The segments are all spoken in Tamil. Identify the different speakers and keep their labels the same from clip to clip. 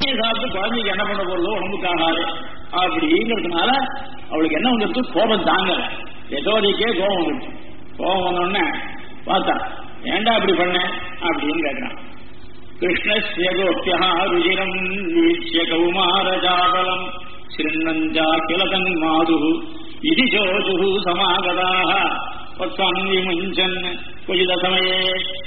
Speaker 1: பச்சையை சாப்பிட்டு குழந்தைக்கு என்ன பண்ண போறதோ உடம்புக்காகாது அப்படிங்கிறதுனால அவளுக்கு என்ன வந்துட்டு கோபம் தாங்கல யசோதைக்கே கோபம் வந்துச்சு கோபம் வந்தோடனே பார்த்தா ஏன்டா இப்படி பண்ண அப்படின்னு கேட்கிறான் கிருஷ்ணஸ்ய கோப்யா ருஜிரம் வீட்சிய கௌமாரஜாபலம் சிருண்ணஞ்சா கிலதன் மாது இது சோசு சமாகதாக வத்சன்விமுஞ்சன் குஜித சமயே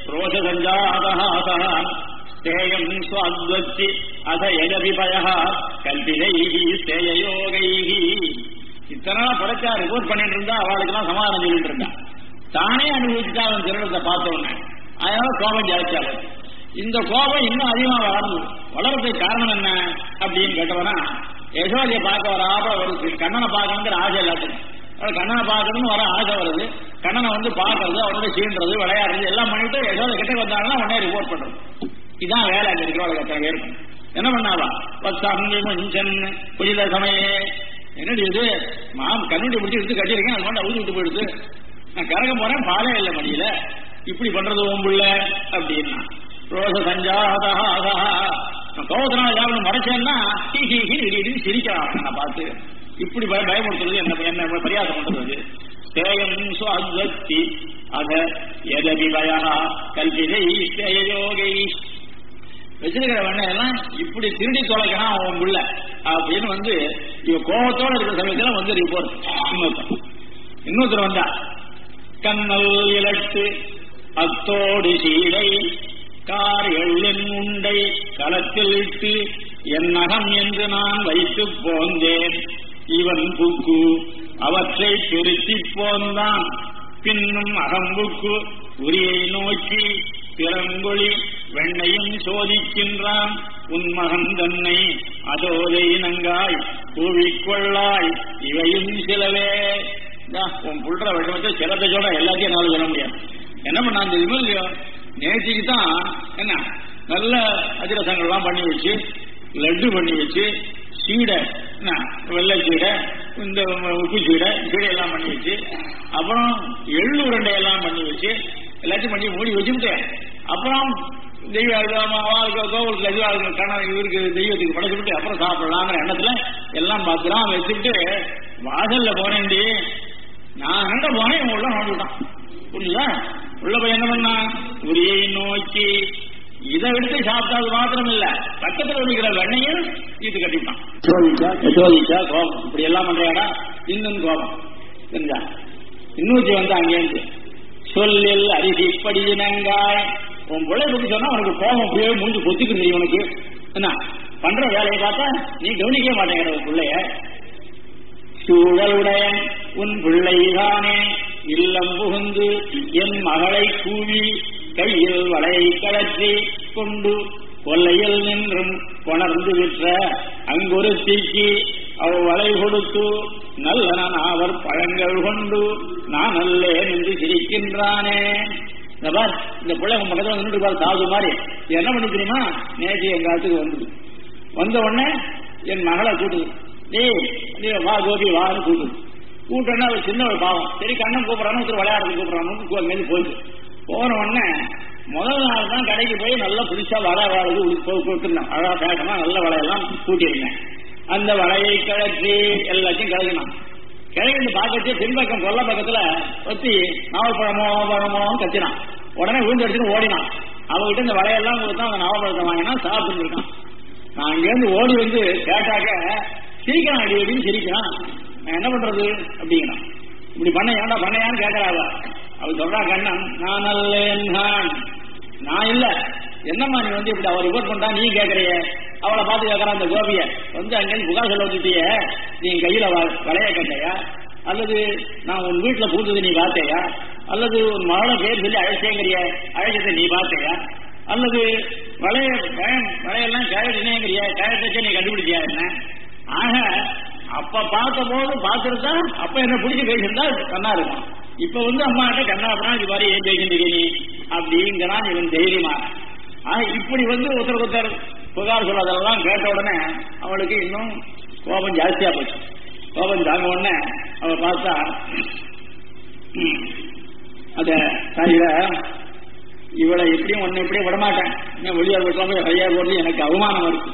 Speaker 1: ரோஷசஞ்சாதஹாசः ஸ்தேயம் ஸ்வாத்வத்தி அத யஜபிபய கல்பிதைஹி ஸ்தேயயோகைஹி இத்தனை நாள் படைச்சா ரிப்போர்ட் பண்ணிட்டு இருந்தா அவளுக்கெல்லாம் சமாதானம் சொல்லிட்டு இருந்தா தானே அனுபவிச்சுட்டா அவன் திருடத்தை பார்த்த உடனே அதனால கோபம் ஜாஸ்தியாக இந்த கோபம் இன்னும் அதிகமா வளர்ந்து வளர்றதுக்கு காரணம் என்ன அப்படின்னு கேட்டவனா யசோதையை பார்க்க வராப்ப வருது கண்ணனை பார்க்கணுங்கிற ஆசை எல்லாத்துக்கும் அவள் கண்ணனை பார்க்கணும்னு வர ஆசை வருது கண்ணனை வந்து பார்க்கறது அவனோட சீன்றது விளையாடுறது எல்லாம் பண்ணிட்டு யசோதை கிட்ட வந்தாங்கன்னா உடனே ரிப்போர்ட் பண்றது இதான் வேலை அங்க இருக்கிறவளுக்கு அத்தனை பேருக்கும் என்ன பண்ணாவா பத்தாங்க மஞ்சன் புரித சமயே என்னடி இது மாம் கண்ணுடி பிடிச்சி எடுத்து கட்டியிருக்கேன் அது மட்டும் அவுது விட்டு போயிடுது நான் கரக போறேன் பாலே இல்லை மடியில இப்படி பண்றது உம்புள்ள அப்படின்னா ரோச சஞ்சாதா நான் கோபத்தினால ஏதாவது மறைச்சேன்னா ஹி ஹி ஹி இடின்னு சிரிக்கிறான் நான் பார்த்து இப்படி பய பயமுறுத்துறது என்ன என்ன பரியாசம் பண்றது ஸ்தேயம் சுவத்தி அத எதபி பயா கல்பிதை ஸ்தேயோகை வச்சிருக்கிற வெண்ணையெல்லாம் இப்படி திருடி தொலைக்கணும் அவன் புள்ள அப்படின்னு வந்து இவ கோபத்தோட இருக்கிற சமயத்துல வந்து ரிப்போர்ட் இன்னொருத்தர் இன்னொருத்தர் வந்தா கண்ணல் இலட்டு அத்தோடு சீடை கார் எள்ளென் உண்டை களத்தில் இட்டு என் நகம் என்று நான் வைத்துப் போந்தேன் இவன் புக்கு அவற்றை பெருத்திப் போந்தான் பின்னும் அகம்புக்கு உரியை நோக்கி பிறங்கொழி வெண்ணையும் சோதிக்கின்றான் உன் மகன் தன்னை அதோதை நங்காய் கூவிக்கொள்ளாய் இவையும் சிலவே இந்தா, உன் புல்ற விஷமத்தை சிலத்தை சொல்ற எல்லாத்தையும் என்னால சொல்ல முடியாது என்ன பண்ணான் தெரியுமா இல்லையோ நேற்றுக்கு தான் என்ன நல்ல அதிரசங்கள்லாம் பண்ணி வச்சு லட்டு பண்ணி வச்சு சீடை என்ன வெள்ளை சீடை இந்த உப்பு சீடை சீடை எல்லாம் பண்ணி வச்சு அப்புறம் எள்ளு உருண்டை எல்லாம் பண்ணி வச்சு எல்லாத்தையும் பண்ணி மூடி வச்சுட்டு அப்புறம் தெய்வ கோவிலுக்கு தெய்வ கண்ணன் இவருக்கு தெய்வத்துக்கு படைச்சுட்டு அப்புறம் சாப்பிடலாங்கிற எண்ணத்துல எல்லாம் பார்த்துலாம் வச்சுட்டு வாசல்ல போனேன்டி நான் எங்க போனேன் இவன் உள்ள நோண்டிட்டான் புரியுதா உள்ள போய் என்ன பண்ணா உரியை நோக்கி இதை எடுத்து சாப்பிட்டது மாத்திரம் இல்ல பக்கத்துல இருக்கிற வெண்ணையும் இது கட்டிட்டான் சோதிச்சா சோதிச்சா கோபம் இப்படி எல்லாம் பண்றாடா இன்னும் கோபம் தெரிஞ்சா இன்னூத்தி வந்து அங்கேருந்து சொல்லில் அரிசி படியினங்காய் உன் பிள்ளை பத்தி சொன்னா உனக்கு கோபம் போய் மூஞ்சி பொத்துக்கு தெரியும் உனக்கு என்ன பண்ற வேலையை பார்த்தா நீ கவனிக்க மாட்டேங்கிற உன் பிள்ளைய சூழலுடையன் உன் பிள்ளைதானே இல்லம் புகுந்து என் மகளை கூவி கையில் வளையை கழற்றி கொண்டு கொல்லையில் நின்றும் கொணர்ந்து விற்ற அங்கொரு தீக்கி அவ் வளை கொடுத்து நல்லன அவர் பழங்கள் கொண்டு நான் அல்லேன் என்று சிரிக்கின்றானே இந்த பார் இந்த பிள்ளை உன் பக்கத்துல நின்று பார் சாது மாதிரி இது என்ன பண்ணி தெரியுமா நேற்று எங்க ஆத்துக்கு வந்தது வந்த உடனே என் மகளை கூட்டுது டேய் நீ வா கோபி வான்னு கூட்டுது கூட்டம்னா ஒரு சின்ன ஒரு பாவம் சரி கண்ணன் கூப்பிடறானு ஒருத்தர் விளையாடுறது கூப்பிடறானு அங்கேருந்து போயிட்டு போன உடனே முதல் நாள் தான் கடைக்கு போய் நல்லா புதுசா வடை வாழது கொடுத்துருந்தேன் அழகா பேசமா நல்ல வடையெல்லாம் கூட்டியிருந்தேன் அந்த வடையை கிளச்சி எல்லாத்தையும் கிளச்சினான் கிழக்கு பார்க்கச்சு பின்பக்கம் கொல்ல பக்கத்துல ஒத்தி நாவல்பழமோ பழமோ கத்தினான் உடனே விழுந்து அடிச்சுட்டு ஓடினான் அவகிட்ட இந்த வடையெல்லாம் கொடுத்தா அந்த நாவல்பழத்தை வாங்கினா சாப்பிட்டு இருக்கான் நான் அங்கேருந்து ஓடி வந்து கேட்டாக்க சிரிக்கிறான் அடி அடின்னு சிரிக்கிறான் நான் என்ன பண்றது அப்படிங்கிறான் இப்படி பண்ண ஏன்டா பண்ணையான்னு கேட்கறாவ அவள் சொல்றா கண்ணன் நான் அல்லேன் நான் நான் இல்ல என்னம்மா நீ வந்து இப்படி அவ ரிப்போர்ட் பண்ணா நீ கேட்கறிய அவளை பார்த்து கேட்கறான் அந்த கோபிய வந்து அங்கேருந்து புகார் சொல்ல வச்சுட்டிய நீ என் கையில வ- வளைய கட்டையா அல்லது நான் உன் வீட்டுல பூந்தது நீ பார்த்தையா அல்லது உன் மகள பேர் சொல்லி அழைச்சேங்கிறிய அழைச்சதை நீ பார்த்தையா அல்லது வளைய பயம் வளையெல்லாம் கேரட்டினேங்கிறிய கேரட்டை நீ கண்டுபிடிச்சியா என்ன ஆக அப்ப பார்த்த போது பார்த்துருந்தா அப்ப என்ன பிடிச்சி பேசியிருந்தா கண்ணா இருக்கும் இப்ப வந்து அம்மா கிட்ட கண்ணா அப்படின்னா இது மாதிரி ஏன் பேசிட்டு நீ அப்படிங்கிறான் இவன் தைரியமா ஆக இப்படி வந்து ஒருத்தர் ஒருத்தர் புகார் சொல்லாதெல்லாம் கேட்ட உடனே அவளுக்கு இன்னும் கோபம் ஜாஸ்தியா போச்சு கோபம் தாங்க உடனே அவ பார்த்தா ம், அத தாயிர இவளை எப்படியும் ஒன்னு எப்படியும் விடமாட்டேன் இன்னும் வெளியார் வீட்டுல போய் ஐயா போட்டு எனக்கு அவமானம் இருக்கு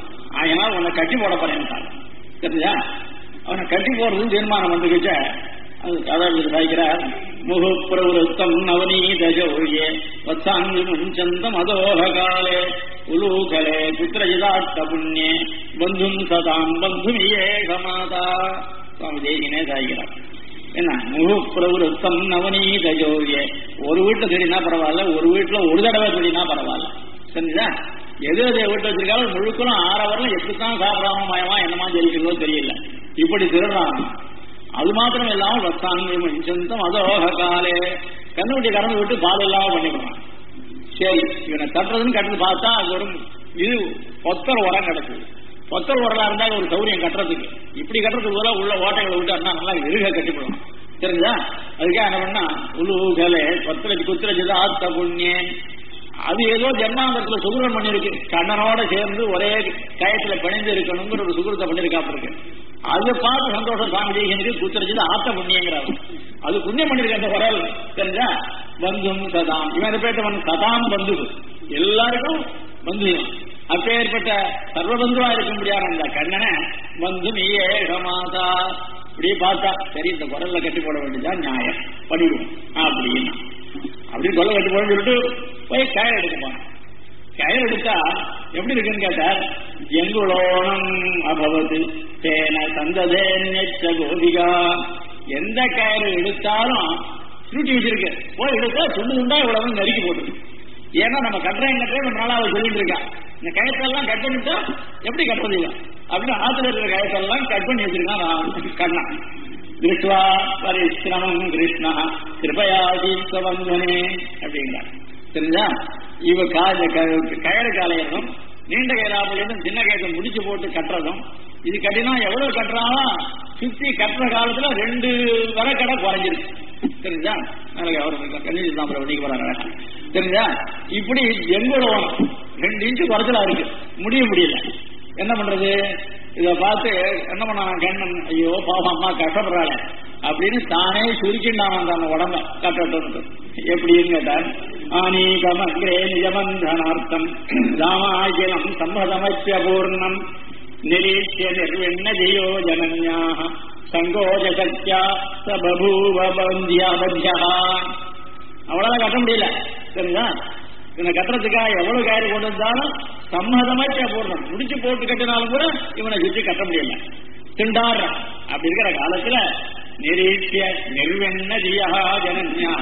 Speaker 1: அதனால உன்னை கட்டி போட போறேன்னு தெரிஞ்சா அவனை கட்டி போறதுன்னு தீர்மானம் வந்துக்கிச்ச அது கதை சாய்க்கிறார் முகு பிரவருத்தம் நவநீத ஜோயே வத்சாங்கி முஞ்சந்தம் அதோக காலே உலூகலே புத்திரஜிதாட்ட புண்ணியே பந்தும் சதாம் பந்தும் ஏகமாதா சுவாமி தேசிகனே சாய்க்கிறார் என்ன முகு பிரவருத்தம் நவநீத ஜோயே ஒரு வீட்டுல தெரியினா பரவாயில்ல ஒரு வீட்டுல ஒரு தடவை தெரியினா பரவாயில்ல சரிங்களா எது எதை வீட்டு வச்சிருக்காலும் முழுக்கலும் ஆறவரில் எப்படித்தான் சாப்பிடாம மயமா என்னமா ஜெயிக்கிறதோ தெரியல இப்படி திருடுறான் அது மாத்திரம் இல்லாம வத்தாங்க சொந்தம் அதோக காலே கண்ணுக்குட்டி கறந்து விட்டு பால் இல்லாம பண்ணிவிடுறான் சரி இவனை கட்டுறதுன்னு கட்டுறது பார்த்தா அது ஒரு இது பொத்தல் உரம் கிடக்குது பொத்தல் உரலா இருந்தா ஒரு சௌரியம் கட்டுறதுக்கு இப்படி கட்டுறதுக்கு போல உள்ள ஓட்டைகளை விட்டு அண்ணா நல்லா இருக கட்டிவிடும் தெரிஞ்சா அதுக்காக என்ன பண்ணா உலுகலே கொத்தலச்சு குத்திரச்சு ஆத்த புண்ணியன் அது ஏதோ ஜென்மாந்தத்துல சுகுரம் பண்ணிருக்கு கண்ணனோட சேர்ந்து ஒரே கயத்துல பிணைந்து இருக்கணுங்கிற ஒரு சுகுரத்தை பண்ணிருக்காப்ப இருக்கு அதை பார்த்து சந்தோஷம் சுவாமி தேசியனுக்கு குத்துரைச்சது ஆத்த புண்ணியங்கிறார் அது புண்ணியம் பண்ணிருக்க அந்த குரல் தெரிஞ்சா பந்தும் சதாம் இவன் பேட்டவன் சதாம் பந்து எல்லாருக்கும் பந்து அப்பேற்பட்ட சர்வபந்துவா இருக்கும்படியான அந்த கண்ணனை வந்து நீயே ஏகமாதா இப்படியே பார்த்தா சரி இந்த குரல்ல கட்டி போட வேண்டியதான் நியாயம் பண்ணிடுவோம் அப்படின்னா அப்படின்னு கொல்ல கட்டி போட சொல்லிட்டு போய் கயர் எடுக்க போனேன் கயர் எடுத்தா எப்படி இருக்குன்னு கேட்டார் எங்குளோனம் அபவது தேன தந்ததே நெச்ச கோபிகா எந்த கயிறு எடுத்தாலும் சுருட்டி வச்சிருக்கு போய் எடுத்தா துண்டு துண்டா இவ்வளவு நறுக்கி போட்டுருக்கு ஏன்னா நம்ம கட்டுறேன் கட்டுறேன் ஒரு நாளாக சொல்லிட்டு இருக்கா இந்த கயத்தெல்லாம் கட் பண்ணிட்டா எப்படி கட்டுறது இல்லை அப்படின்னு ஆத்துல இருக்கிற கயத்தெல்லாம் கட் பண்ணி வச்சிருக்கான் கண்ணா திருஷ்வா பரிசிரமம் கிருஷ்ணா கிருபயா தீர்த்தவந்தனே அப்படிங்கிறார் தெரிஞ்சா இவ கா கயறு காலையதும் நீண்ட கயிறாப்பிலேருந்து சின்ன கயிறை முடிச்சு போட்டு கட்டுறதும் இது கட்டினா எவ்வளவு கட்டுறாலும் சுத்தி கட்டுற காலத்துல ரெண்டு வர கடை குறைஞ்சிருக்கு தெரிஞ்சா நாளைக்கு அவர் கண்ணீர் தாம்பரம் பண்ணிக்க போறாங்க தெரிஞ்சா இப்படி எங்களோட ரெண்டு இன்ச்சு குறைச்சலா இருக்கு முடிய முடியல என்ன பண்றது இத பார்த்து என்ன பண்ணான் கண்ணன் ஐயோ பாவம் அம்மா கஷ்டப்படுறாள் அப்படின்னு தானே சுருக்கிண்டான் அந்த உடம்ப கட்டட்டும் எப்படின்னு கேட்டார் ஆனீகமக்ரே நிஜபந்தனார்த்தம் ராமாகிலம் சம்மதமச்ச பூர்ணம் நிரீட்சிய நிர்விண்ண ஜெயோ ஜனன்யாக சங்கோஜ சக்தியா ச பபூவ பந்தியா பத்யா அவ்வளவுதான் கட்ட முடியல சரிங்களா இவனை கட்டுறதுக்காக எவ்வளவு கயிறு கொண்டு வந்தாலும் சம்மதமாச்சா போடணும் முடிச்சு போட்டு கட்டினாலும் கூட இவனை சுற்றி கட்ட முடியல திண்டாடுறான் அப்படி இருக்கிற காலத்துல நிரீட்சிய நிர்வெண்ண ஜியா ஜனன்யா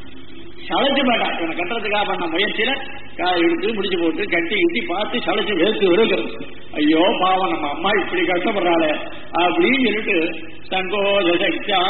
Speaker 1: சளைச்சு மாட்டான் இவனை கட்டுறதுக்காக பண்ண முயற்சியில காய் எடுத்து முடிச்சு போட்டு கட்டி கிட்டி பார்த்து சளைச்சு வேர்த்து வருகிறது ஐயோ பாவம் நம்ம அம்மா இப்படி கஷ்டப்படுறாளே அப்படின்னு சொல்லிட்டு சங்கோஜ சக்தியா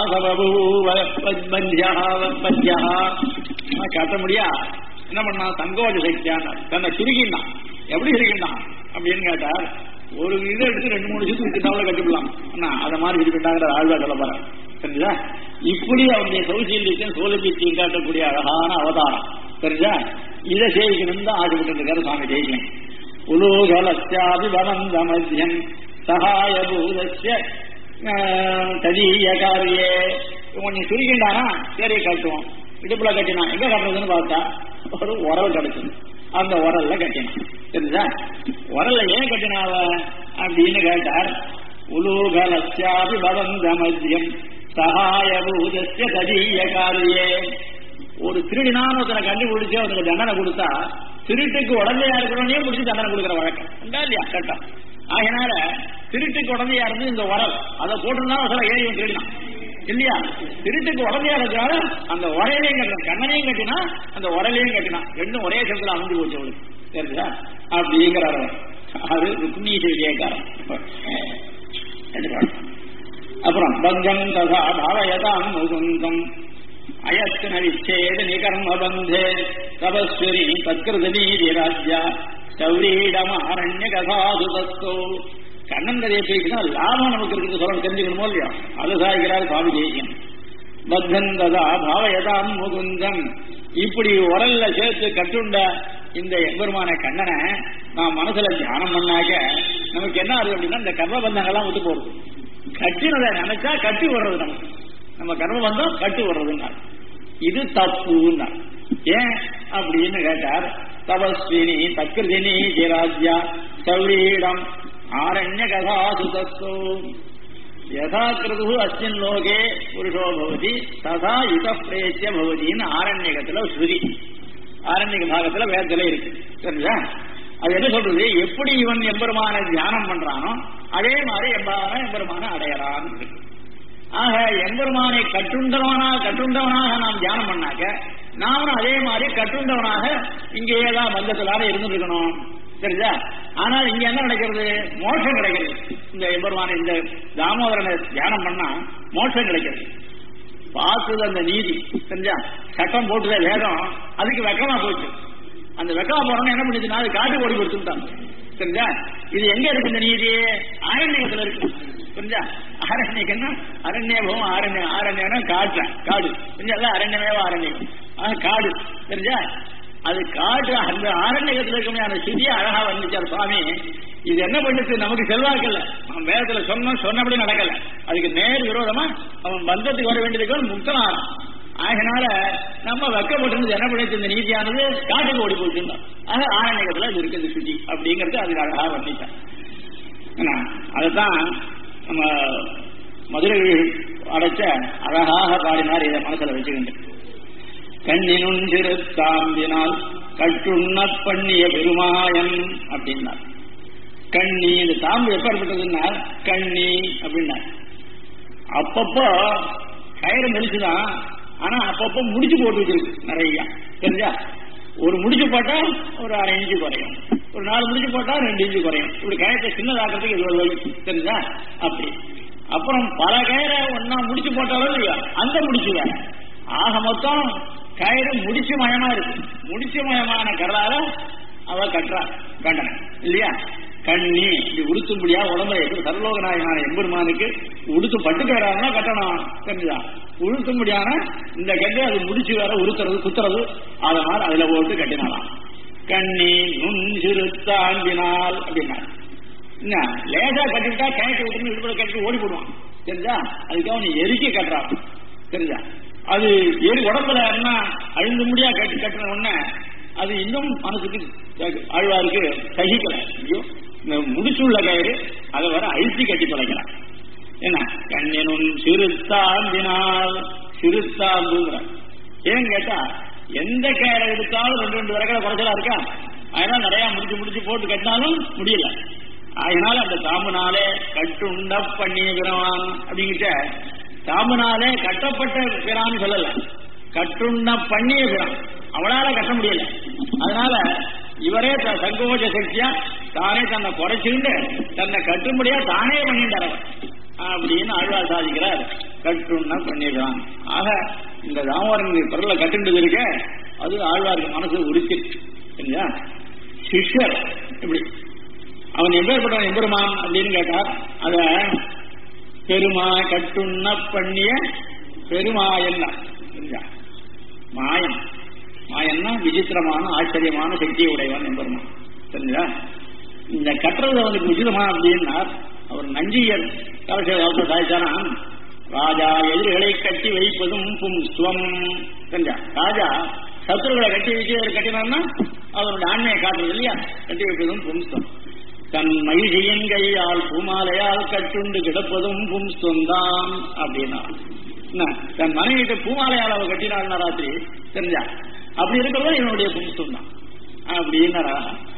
Speaker 1: சபபூவத்யா கட்ட முடியா என்ன பண்ணா சங்கோஜ சக்தியான தன்னை சுருக்கினான் எப்படி சுருக்கினான் அப்படின்னு கேட்டார் ஒரு இதை எடுத்து ரெண்டு மூணு சுத்து விட்டுட்டாவில கட்டிவிடலாம் அண்ணா அதை மாதிரி இருக்கிட்டாங்கிற ஆழ்வா சொல்ல போறேன் தெரிஞ்சா இப்படி அவனுடைய சௌசீல்யத்தையும் சோழபியத்தையும் காட்டக்கூடிய அழகான அவதாரம் தெரிஞ்சா இதை சேவிக்கணும் தான் ஆசைப்பட்டு இருக்காரு சுவாமி தேசியம் உலோகலஸ்யாபி பவந்த மத்தியம் சகாய பூதஸ்ய ததீய காரியே கொஞ்சம் சுருக்கிண்டானா சரி கட்டுவோம் இடுப்புல கட்டினான் எங்க கட்டுறதுன்னு பார்த்தா ஒரு உரல் கிடைச்சது அந்த உரல்ல கட்டினான் தெரிஞ்சா உரல்ல ஏன் கட்டினாவ அப்படின்னு கேட்டார் உலோகலஸ்யாபி பவந்த மத்தியம் சகாய பூதஸ்ய ததீய காரியே ஒரு திருடினான்னு ஒருத்தனை கண்டுபிடிச்சு அவனுக்கு தண்டனை கொடுத்தா திருட்டுக்கு உடந்தையா இருக்கிறவனையும் பிடிச்சி தண்டனை கொடுக்குற வழக்கம் உண்டா இல்லையா கட்டம் ஆகினால திருட்டுக்கு உடந்தையா இருந்து இந்த உரல் அதை போட்டிருந்தா சில ஏரியும் திருடினான் இல்லையா திருட்டுக்கு உடந்தையா இருக்கிறாரு அந்த உரையிலையும் கட்டினான் கண்ணனையும் கட்டினா அந்த உரலையும் கட்டினான் ரெண்டும் ஒரே சமயத்தில் அமைஞ்சு போச்சு அவளுக்கு தெரியுதா அப்படிங்கிறார் அவர் அது ருக்மீச விஜயக்காரன் அப்புறம் பந்தம் ததா பாவயதாம் முகுந்தம் அயத்தன விச்சேத நிகர்ம பந்தே தபஸ்வரி தத்கிருத நீதி ராஜ்யா சௌரீடமாரண்ய கதாது தத்தோ கண்ணன் கதையை பேசினா லாபம் நமக்கு இருக்குது சொல்ல தெரிஞ்சுக்கணுமோ இல்லையா அது சாய்க்கிறார் சுவாமி தேசியம் பத்தன் ததா பாவயதாம் முகுந்தம் இப்படி உரல்ல சேர்த்து கட்டுண்ட இந்த எம்பெருமான கண்ணனை நான் மனசுல தியானம் பண்ணாக்க நமக்கு என்ன ஆகுது அப்படின்னா இந்த கர்மபந்தங்கள்லாம் விட்டு போறது கட்டினதை நினைச்சா கட்டி விடுறது நமக்கு நம்ம கர்மபந்தம் கட்டி விடுறதுன்னா இது தப்புன்னா ஏன் அப்படின்னு கேட்டார் தபஸ்வினி தக்கிருதினி ஜிராஜ்யா சௌரீடம் ஆரண்ய கதாசுதஸ்தோ யதா கிருது அஸ்மின் லோகே புருஷோ பவதி ததா இத பிரேத்திய பவதின்னு ஆரண்யகத்துல ஸ்ருதி ஆரண்யக பாகத்துல வேதத்துல இருக்கு சரிங்களா அது என்ன சொல்றது எப்படி இவன் எம்பெருமான தியானம் பண்றானோ அதே மாதிரி எம்பான எம்பெருமான அடையறான்னு இருக்கு ஆக எம்பெருமானை கட்டுண்டவனாக கட்டுண்டவனாக நாம் தியானம் பண்ணாக்க நாமளும் அதே மாதிரி கட்டுண்டவனாக இங்கேயே தான் பந்தத்திலான இருந்துருக்கணும் சரிதா ஆனால் இங்க என்ன நடக்கிறது மோட்சம் கிடைக்கிறது இந்த எம்பெருமான இந்த தாமோதரனை தியானம் பண்ணா மோட்சம் கிடைக்கிறது பார்த்தது அந்த நீதி தெரிஞ்சா சட்டம் போட்டுத வேதம் அதுக்கு வெக்கமா போச்சு அந்த வெக்கமா போறோம்னா என்ன பண்ணுச்சுன்னா அது காட்டு ஓடி கொடுத்துட்டாங்க தெரிஞ்சா இது எங்க இருக்கு இந்த நீதி ஆரண்யத்துல இருக்கு புரிஞ்சா ஆரண்யக்கன்னா அரண்யபம் ஆரண்ய ஆரண்யம்னா காட்டு காடு புரிஞ்சா அரண்யமேவா அரண்யம் ஆக காடு தெரிஞ்சா அது காடு அந்த ஆரண்யகத்தில் இருக்கமே அந்த சிறிய அழகா வந்துச்சார் சுவாமி இது என்ன பண்ணுச்சு நமக்கு செல்வாக்கு இல்ல அவன் வேதத்துல சொன்னோம் சொன்னபடி நடக்கல அதுக்கு நேர் விரோதமா அவன் பந்தத்துக்கு வர வேண்டியதுக்கு முக்தனாரான் ஆகினால நம்ம வெக்கப்பட்டிருந்தது என்ன பண்ணிச்சு இந்த நீதியானது காட்டுக்கு ஓடி போச்சுன்னா ஆக ஆரண்யகத்துல அது இருக்குது சுத்தி அப்படிங்கறது அதுக்கு அழகா வர்ணிச்சான் என்ன, அதைத்தான் நம்ம மதுரை அடைச்ச அழகாக பாடினார் இதை மனசுல வச்சுக்கிட்டு கண்ணினும் திருத்தாம்பினால் கட்டுண்ண பண்ணிய பெருமாயன் அப்படின்னார் கண்ணி இந்த தாம்பு எப்ப ஏற்பட்டதுன்னா கண்ணி அப்படின்னார் அப்பப்போ கயிறு மெலிச்சுதான் ஆனா அப்பப்போ முடிச்சு போட்டு வச்சிருக்கு நிறைய தெரிஞ்சா ஒரு முடிச்சு போட்டா ஒரு அரை இன்ச்சு குறையும் ஒரு நாலு முடிச்சு போட்டா ரெண்டு இன்ச்சு குறையும் இப்படி கயத்தை சின்னதாக்குறதுக்கு இது ஒரு வழி தெரிஞ்சா அப்படி அப்புறம் பல கயிறை ஒன்னா முடிச்சு போட்டாலும் இல்லையா அந்த முடிச்சு வேற ஆக மொத்தம் கயிறு முடிச்சு மயமா இருக்கு முடிச்சு மயமான கரலால அவ கட்டுறா கண்டன இல்லையா கண்ணி இது உடுத்தும்படியா உடம்புல எப்படி சர்வலோகநாயகனான எம்பெருமானுக்கு உடுத்து பட்டு கயிறாருன்னா கட்டணும் தெரிஞ்சுதா உடுத்தும்படியான இந்த கட்டு அது முடிச்சு வேற உருத்துறது குத்துறது அதனால் அதுல போட்டு கட்டினாலாம் கண்ணி நுண் சிறுத்தாண்டினால் அப்படின்னா என்ன லேசா கட்டிவிட்டா கயிற்று விட்டு இடுப்புல கட்டி ஓடி போடுவான் தெரிஞ்சா அதுக்காக நீ எரிக்கி கட்டுறான் தெரிஞ்சா அது எரி உடம்புல என்ன அழிந்து முடியா கட்டி கட்டின உடனே அது இன்னும் மனசுக்கு ஆழ்வாருக்கு சகிக்கல ஐயோ இந்த முடிச்சுள்ள கயிறு அதை வர அழுத்தி கட்டி தொலைக்கிறான் என்ன கண்ணினும் சிறுத்தாம்பினால் சிறுத்தாம்புங்கிற ஏன்னு கேட்டா எந்த கயிறை எடுத்தாலும் ரெண்டு ரெண்டு விறகலை குறைச்சலா இருக்கா அதனால நிறைய முடிச்சு முடிச்சு போட்டு கட்டினாலும் முடியல அதனால அந்த தாம்புனாலே கட்டுண்ட பண்ணிய பிறவான் அப்படிங்கிட்ட தாம்புனாலே கட்டப்பட்ட பிறான்னு சொல்லல கட்டுண்ட பண்ணிய பிறான் அவளால கட்ட முடியல அதனால இவரே த- சங்கோஜ சக்தியா தானே தன்னை குறைச்சுண்டு தன்னை கட்டும்படியா தானே பண்ணிட்டார் அப்படின்னு ஆழ்வார் சாதிக்கிறார் கட்டுன்னா பண்ணிடுறான் ஆக இந்த தாமோதரன் பிறல கட்டுண்டது இருக்க அது ஆழ்வாருக்கு மனசு உறுத்தி சரிங்களா சிஷ்யர் இப்படி அவன் எப்பேற்பட்டவன் எம்பெருமான் அப்படின்னு கேட்டார் அத பெருமா கட்டுண்ண பண்ணிய பெருமாயன் சரிங்களா மாயன் மாயன்னா விசித்திரமான ஆச்சரியமான சக்தியை உடையவன் எம்பெருமான் சரிங்களா இந்த கட்டுறது அவனுக்கு உச்சிதமா அப்படின்னா அவர் நஞ்சியர் கலச சாய்ச்சானா ராஜா எதிரிகளை கட்டி வைப்பதும் பும்ஸ்வம் சரிஞ்சா ராஜா சத்துருகளை கட்டி வச்சு அவர் கட்டினான்னா அவருடைய ஆண்மையை காட்டுறது இல்லையா கட்டி வைப்பதும் பும்ஸ்வம் தன் மகிழியின் கையால் பூமாலையால் கட்டுண்டு கிடப்பதும் பும்ஸ்வந்தான் அப்படின்னா என்ன, தன் மனைவிட்டு பூமாலையால் அவ கட்டினாள்னா ராத்திரி தெரிஞ்சா அப்படி இருக்கிறது என்னுடைய பும்ஸ்வம் தான் அப்படின்னா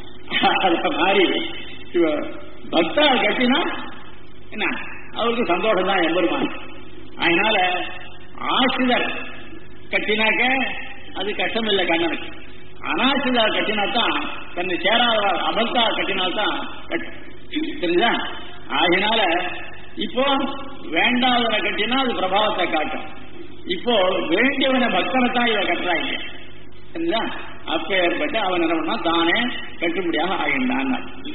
Speaker 1: அத மாதிரி இவ பக்தா கட்டினா என்ன அவருக்கு சந்தோஷம் தான் எம்பெருமான் அதனால ஆசிரியர் கட்டினாக்க அது கஷ்டம் இல்லை கண்ணனுக்கு அனாசிதா கட்டினாத்தான் தன்னை சேராத அபக்தா கட்டினால்தான் கட்- தெரியுதா ஆகினால இப்போ வேண்டாதவனை கட்டினா அது பிரபாவத்தை காட்டும் இப்போ வேண்டியவனை பக்தனை தான் இவ கட்டுறாங்க சரிங்களா அப்ப ஏற்பட்டு அவன் என்ன பண்ணா தானே கட்டுப்படியாக ஆகின்றான்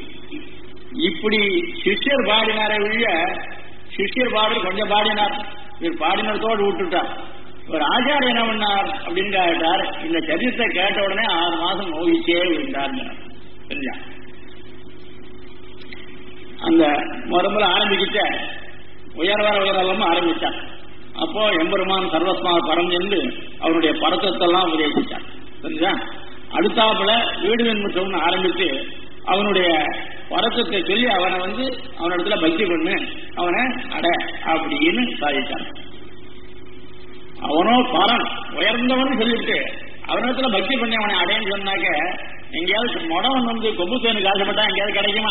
Speaker 1: இப்படி சிஷ்யர் பாடினாரே ஒழிய சிஷ்யர் பாடி கொஞ்சம் பாடினார் இவர் பாடினத்தோடு விட்டுட்டார் ஒரு ஆச்சாரியர் என்ன பண்ணார் அப்படின்னு கேட்டார் இந்த சரித்திரத்தை கேட்ட உடனே ஆறு மாசம் மோகிச்சே விழுந்தார் சரியா அந்த முதல்ல ஆரம்பிக்கிட்ட உயர்வர உயர்வரமா ஆரம்பிச்சார் அப்போ எம்பெருமான் சர்வஸ்மா பரம் என்று அவருடைய பரத்தத்தெல்லாம் உபதேசித்தார் சரிங்களா அடுத்தாப்புல வீடு வெண்முற்றம்னு ஆரம்பித்து அவனுடைய பரத்துவத்தை சொல்லி அவனை வந்து அவனிடத்துல பக்தி பண்ணு அவனை அட அப்படின்னு சாதித்தான் அவனோ பரன் உயர்ந்தவன் சொல்லிட்டு அவனிடத்துல பக்தி பண்ணி அவனை அடையன்னு சொன்னாக்க எங்கேயாவது முடவன் வந்து கொம்புத்தேனுக்கு ஆசைப்பட்டா எங்கேயாவது கிடைக்குமா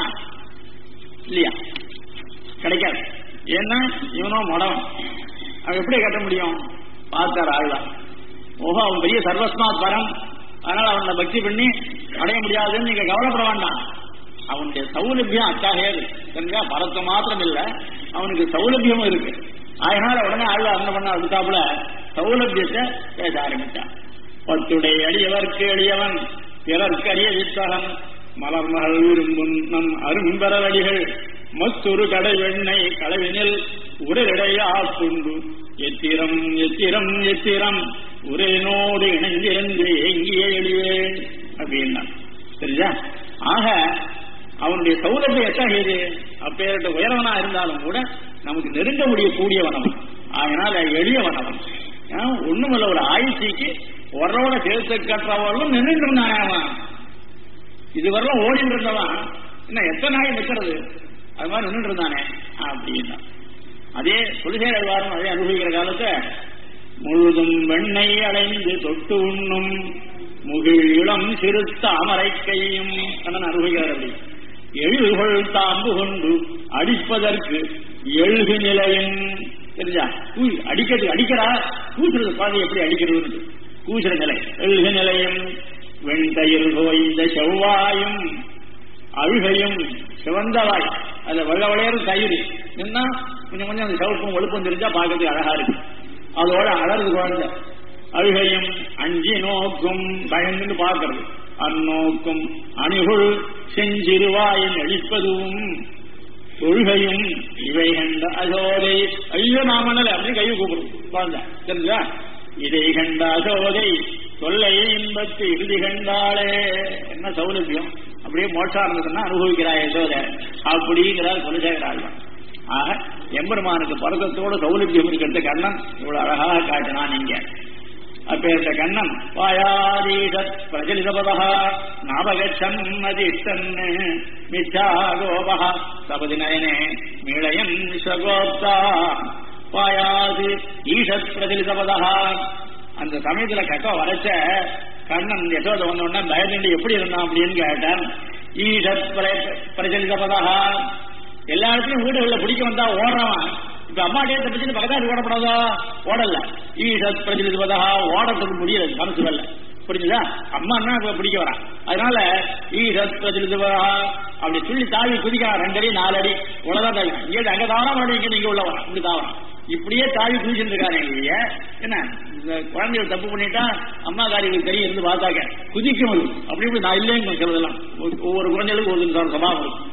Speaker 1: இல்லையா கிடைக்காது ஏன்னா இவனோ முடவன் அவன் எப்படி கட்ட முடியும் பார்த்தார் ஆழ்வார் ஓஹோ அவன் பெரிய சர்வஸ்மாத் பரம் அதனால அவனை பக்தி பண்ணி அடைய முடியாதுன்னு நீங்க கவலைப்பட வேண்டாம் அவனுடைய சௌலபியம் அத்தாகையது தெரிஞ்சா பரத்தை மாத்திரம் இல்ல அவனுக்கு சௌலபியமும் இருக்கு அதனால உடனே ஆழ்வார் என்ன பண்ண அதுக்காப்புல சௌலபியத்தை பேச ஆரம்பிச்சான் பத்துடைய அடியவர்க்கு எளியவன் பிறர்க்கு அரிய வித்தகன் மலர்மகள் விரும்பும் நம் அரும்பரவடிகள் மத்தொரு கடை வெண்ணெய் களவினில் உரையடையா துண்டு எத்திரம் எத்திரம் எத்திரம் உரையினோடு இணைந்திருந்து எங்கிய எளிவே அப்படின்னா சரியா ஆக அவனுடைய சௌலபியம் எத்தகையது அப்பேற்பட்ட உயரவனா இருந்தாலும் கூட நமக்கு நெருங்க முடியக்கூடியவன் அவன் அதனால எளியவன் அவன் ஒண்ணுமில்ல ஒரு ஆயுசிக்கு உரோட சேர்த்து கற்றவர்களும் நின்று இருந்தானே அவன் இதுவரையிலும் ஓடிட்டு இருந்தவன் என்ன எத்தனை நாய் நிற்கிறது அது மாதிரி நின்று இருந்தானே அப்படின்னா அதே புலிசேர் அல்வாரும் அதே அனுபவிக்கிற காலத்தை முழுதும் வெண்ணெய் அடைந்து தொட்டு உண்ணும் முகில் இளம் சிறு தாமரை கையும் கண்ணன் அனுபவிக்கிறார் அப்படி எழுகொள் தாம்பு கொண்டு அடிப்பதற்கு எழுகு நிலையும் தெரிஞ்சா கூ அடிக்கிறது அடிக்கிறா கூசுறது பாதை எப்படி அடிக்கிறது கூசுற நிலை எழுகு நிலையும் வெண்தயிர் கோய்ந்த செவ்வாயும் அழுகையும் சிவந்தவாய் அதுல வெள்ள விளையாடும் தயிர் நின்னா கொஞ்சம் கொஞ்சம் அந்த சிவப்பும் ஒழுப்பும் தெரிஞ்சா பார்க்கறதுக்கு அழகா இருக்கு அதோட அழகு குழந்தை அழுகையும் அஞ்சி நோக்கும் பயந்து பார்க்கறது அந்நோக்கும் அணிகுள் செஞ்சிருவாயின் அழிப்பதும் தொழுகையும் இவை கண்ட அசோதை ஐயோ நாமனல அப்படின்னு கையை கூப்பிடும் குழந்தை தெரிஞ்சா இதை கண்ட அசோதை தொல்லை இன்பத்து இறுதி கண்டாளே என்ன சௌலபியம் அப்படியே மோட்சா இருந்ததுன்னா அனுபவிக்கிறாய் யசோத அப்படிங்கிறார் குலசேகராள் ஆக எம்பெருமானுக்கு பரதத்தோட சௌலபியம் இருக்கிறது கண்ணன் இவ்வளவு அழகாக காட்டினான் நீங்க அப்பேற்ற கண்ணன் வாயாதீஷத் பிரஜலிதபதா நாபகச்சம் அதிஷ்டன் மிச்சா கோபா சபதி நயனே மீளயன் விஸ்வகோப்தா வாயாது ஈஷத் பிரஜலிதபதா அந்த சமயத்துல கக்க வரைச்ச கண்ணன் யசோத வந்த உடனே பயந்து எப்படி இருந்தான் அப்படின்னு கேட்டான் ஈஷத் பிரஜலிதபதா எல்லா இடத்துலயும் வீடுகளில் பிடிக்க வந்தா ஓடுறவன் இப்ப அம்மாட்டே தப்பிச்சு பக்கத்தாடி ஓடப்படாதா ஓடல ஈஷத் பிரஜலிதபதா ஓடத்துக்கு முடியல மனசு வரல புரிஞ்சுதா அம்மான்னா இப்ப பிடிக்க வரா அதனால ஈஷத் பிரஜலிதபதா அப்படி சொல்லி தாவி குதிக்கிறான் ரெண்டு அடி நாலு அடி உலகம் தாவி இங்கே அங்க தாவரம் மறுபடியும் இங்க நீங்க உள்ள வரா இப்படி தாவரம் இப்படியே தாவி குதிச்சுட்டு இருக்காரு இல்லையா என்ன இந்த குழந்தைகள் தப்பு பண்ணிட்டா அம்மா காரியங்களுக்கு தெரிய இருந்து பார்த்தாக்க குதிக்கும் அது அப்படி இப்படி நான் இல்லைன்னு சிலதெல்லாம் ஒவ்வொரு குழந்தைகளுக்கும் ஒரு சபாவம் இருக்கும்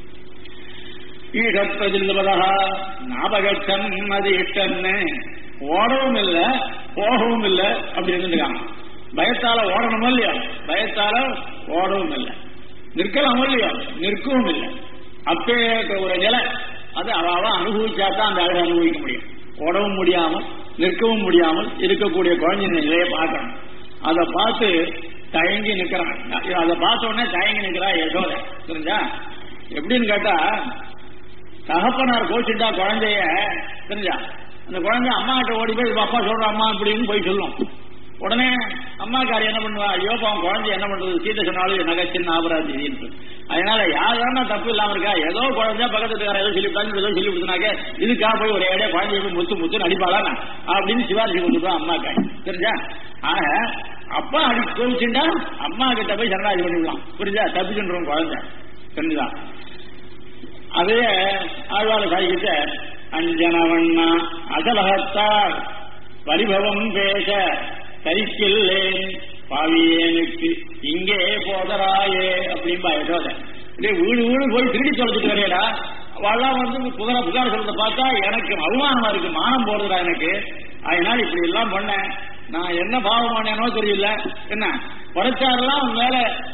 Speaker 1: ஈடப்பதில்வதா ஞாபகத்தம் அது இஷ்டன்னு ஓடவும் இல்லை போகவும் இல்லை அப்படி இருந்துருக்காங்க பயத்தால ஓடணுமோ இல்லையா பயத்தால ஓடவும் இல்லை நிற்கலாமோ இல்லையா நிற்கவும் இல்லை அப்பே ஒரு நிலை அது அவ அனுபவிச்சா தான் அந்த அழகை அனுபவிக்க முடியும் ஓடவும் முடியாமல் நிற்கவும் முடியாமல் இருக்கக்கூடிய குழந்தைங்க நிலையை பார்க்கணும் அதை பார்த்து தயங்கி நிக்கிறான் அதை பார்த்த உடனே தயங்கி நிக்கிறா யசோத தெரிஞ்சா எப்படின்னு கேட்டா தகப்பனார் கோச்சுட்டா குழந்தைய தெரிஞ்சா அந்த குழந்தை அம்மா கிட்ட ஓடி போய் அப்பா சொல்ற அம்மா அப்படின்னு போய் சொல்லும் உடனே அம்மாக்காரி என்ன பண்ணுவா ஐயோ பாவம் குழந்தை என்ன பண்றது சீதை சொன்னாலும் நகைச்சின்னு ஆபராதி அதனால யாரான தப்பு இல்லாம இருக்கா ஏதோ குழந்தை பக்கத்துல ஏதோ சொல்லி ஏதோ சொல்லி கொடுத்தனாக்க இதுக்காக போய் ஒரு ஏடே குழந்தைய போய் முத்து முத்து அடிப்பாளா அப்படின்னு சிவாஜி கொடுத்துருவா அம்மாக்காரி தெரிஞ்சா ஆக அப்பா அடி கோவிச்சுட்டா அம்மா கிட்ட போய் சரணாஜி பண்ணிவிடலாம் புரிஞ்சா தப்பிச்சுன்றோம் குழந்தை தெரிஞ்சுதா அதே ஆழ்வார சாய்கிட்ட அஞ்சனவண்ணா அசலகத்தார் பரிபவம் பேச தரிக்கில்லேன் பாவியேனுக்கு இங்கே போதராயே அப்படின்பா யசோத இதே வீடு வீடு போய் திருடி தொலைச்சிட்டு வரையடா அவெல்லாம் வந்து புதர புகார் சொல்றத பார்த்தா எனக்கு அவமானமா இருக்கு மானம் போறதுடா எனக்கு அதனால இப்படி எல்லாம் பண்ணேன் நான் என்ன பாவம் பண்ணேனோ தெரியல என்ன படைச்சாரெல்லாம் மேல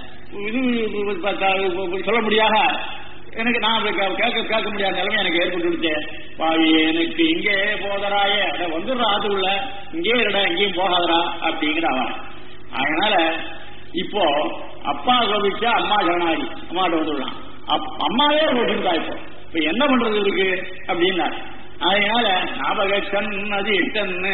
Speaker 1: இது சொல்ல முடியாத எனக்கு நான் கேட்க கேட்க முடியாத நிலைமை எனக்கு ஏற்பட்டு பாவி எனக்கு இங்கே போதராயே அட வந்துடுறா அதுக்குள்ள இங்கே இருடா எங்கேயும் போகாதரா அப்படிங்கிற அவன் அதனால இப்போ அப்பா கோபிச்சா அம்மா சரணாகி அம்மாட்ட வந்துடலாம் அப்- அம்மாவே போட்டிருந்தா இப்போ இப்ப என்ன பண்றது இருக்கு அப்படின்னா அதனால ஞாபக கண் அது இட்டன்னு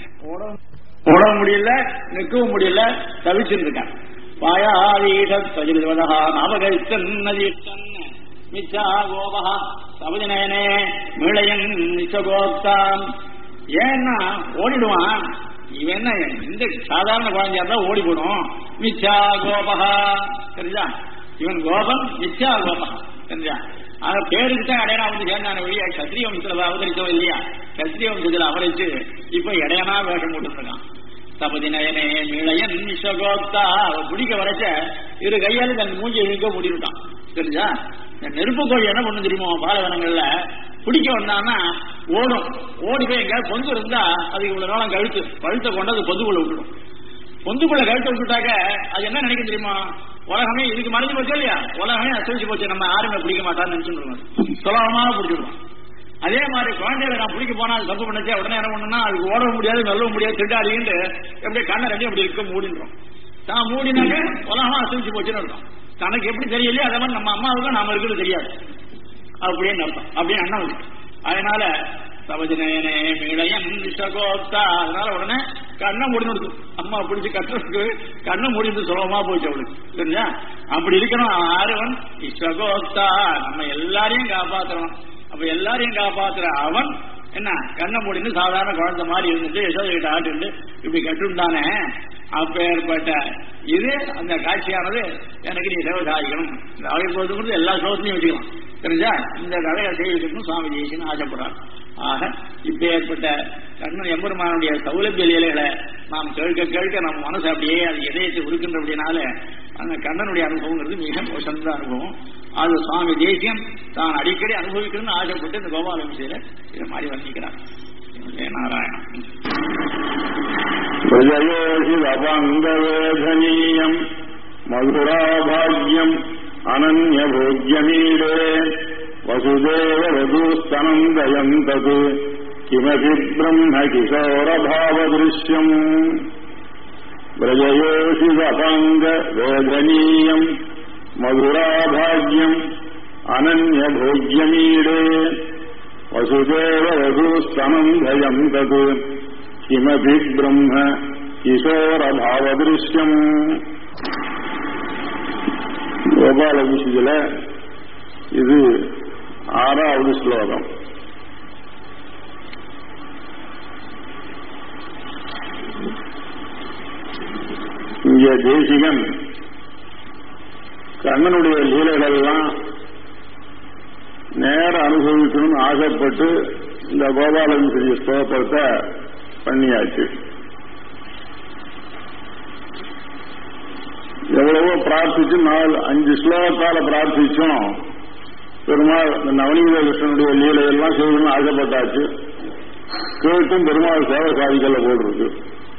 Speaker 1: ஓட முடியல நிற்கவும் முடியல தவிச்சுட்டு இருக்கான் பாயாதீஷத்வஜிவதா ஞாபக நதி இட்டன்னு மிச்சா கோபா சபதினயனே மீளையன் நிச்சகோப்தான் ஏன்னா ஓடிடுவான் இவன் என்ன இந்த சாதாரண குழந்தையா இருந்தா ஓடி போடும் மிச்சா கோபகா தெரிஞ்சா இவன் கோபம் மிச்சா கோபகா தெரிஞ்சா ஆக பேருக்கு தான் இடையனா வந்து சேர்ந்தான வழியா கத்திரிய வம்சத்துல அவதரிச்சோம் இல்லையா கத்திரிய வம்சத்துல அவதரிச்சு இப்ப இடையனா வேஷம் போட்டுருக்கான் தபதினயனே மீளையன் நிஷகோப்தா அவன் பிடிக்க வரைச்ச இரு கையால தன் மூஞ்சி இழுக்க முடிவிட்டான் தெரிஞ்சா இந்த நெருப்பு கோழி என்ன பண்ணு தெரியுமோ பாலைவனங்கள்ல பிடிக்க வந்தான்னா ஓடும் ஓடி போய் எங்கேயாவது பொந்து இருந்தா அதுக்கு இவ்வளவு நாளம் கழுத்து கழுத்தை கொண்டு அது பொந்துக்குள்ள விட்டுடும் பொந்துக்குள்ள கழுத்தை விட்டுட்டாக்க அது என்ன நினைக்க தெரியுமா உலகமே இதுக்கு மறைஞ்சு போச்சு இல்லையா உலகமே அசைச்சு போச்சு நம்ம யாருமே பிடிக்க மாட்டான்னு நினைச்சுருவோம் சுலபமாக பிடிச்சிடுவோம் அதே மாதிரி குழந்தைகளை நான் பிடிக்க போனா அது தப்பு பண்ணச்சே உடனே என்ன பண்ணுன்னா அதுக்கு ஓடவும் முடியாது மெல்லவும் முடியாது திட்டாடிட்டு எப்படியே கண்ணை ரெண்டையும் அப்படி இருக்க மூடின்றோம் தான் மூடினாக்க உலகமா அசைச்சு போச்சுன்னு அர்த்தம் தனக்கு எப்படி தெரியலையோ அதே மாதிரி நம்ம அம்மாவுக்கும் நாம இருக்கிறது தெரியாது அப்படின்னு அர்த்தம் அப்படின்னு அண்ணன் உண்டு அதனால சபஜனயனே மீளையன் விஷகோப்தா அதனால உடனே கண்ணை முடிந்து அம்மா பிடிச்சு கட்டுறதுக்கு கண்ணை முடிந்து சுலபமா போச்சு அவளுக்கு தெரிஞ்சா அப்படி இருக்கணும் ஆறுவன் விஷகோப்தா நம்ம எல்லாரையும் காப்பாத்துறவன் அப்ப எல்லாரையும் காப்பாத்துற அவன் என்ன கண்ணை முடிந்து சாதாரண குழந்தை மாதிரி இருந்துட்டு யசோதை கிட்ட ஆட்டு இப்படி கட்டுண்டானே அப்பேற்பட்ட இது அந்த காட்சியானது எனக்கு நீ சேவை சாதிக்கணும் இந்த அவை போது எல்லா சோதனையும் வச்சுக்கலாம் தெரிஞ்சா இந்த கதையை செய்வதற்கும் சுவாமி ஜெயிச்சுன்னு ஆசைப்படுறார் ஆக இப்ப ஏற்பட்ட கண்ணன் எம்பெருமானுடைய சௌலபிய லீலைகளை நாம் கேட்க கேட்க நம்ம மனசு அப்படியே அது இதயத்தை உருக்கின்றபடினால அந்த கண்ணனுடைய அனுபவங்கிறது மிக உசந்த அனுபவம் அது சுவாமி தேசியம் தான் அடிக்கடி அனுபவிக்கணும்னு ஆசைப்பட்டு இந்த கோபால விஷயில இதை மாதிரி வர்ணிக்கிறார் நாராயணன்
Speaker 2: பிரஜயோஷிதபங்கவேதனீயம் மதுராபாகியம் அனன்யபோக்யமீடே வசுதேவ வதூஸ்தனந்தயம் தது கிமபி பிரம்ம கிஷோரபாவதிருஷ்யம் பிரஜயோஷிதபங்கவேதனீயம் மதுராபாகியம் அனன்யபோக்யமீடே வசுதேவ வதூஸ்தனந்தயம் தது கிமபி பிரம்ம கிஷோரபாவதிருஷ்யம் கோபால விஷயத்துல இது ஆறாவது ஸ்லோகம் இங்க தேசிகன் கண்ணனுடைய லீலைகள் எல்லாம் நேர அனுபவிக்கணும்னு ஆசைப்பட்டு இந்த கோபாலன் சிறிய ஸ்தோத்திரத்தை பண்ணியாச்சு எவ்வளவோ பிரார்த்திச்சு நாலு அஞ்சு ஸ்லோகத்தால பிரார்த்திச்சோம் பெருமாள் இந்த நவநீத கிருஷ்ணனுடைய லீலையெல்லாம் செய்யணும்னு ஆசைப்பட்டாச்சு கேட்டும் பெருமாள் சேவை சாதிக்கல போட்டிருக்கு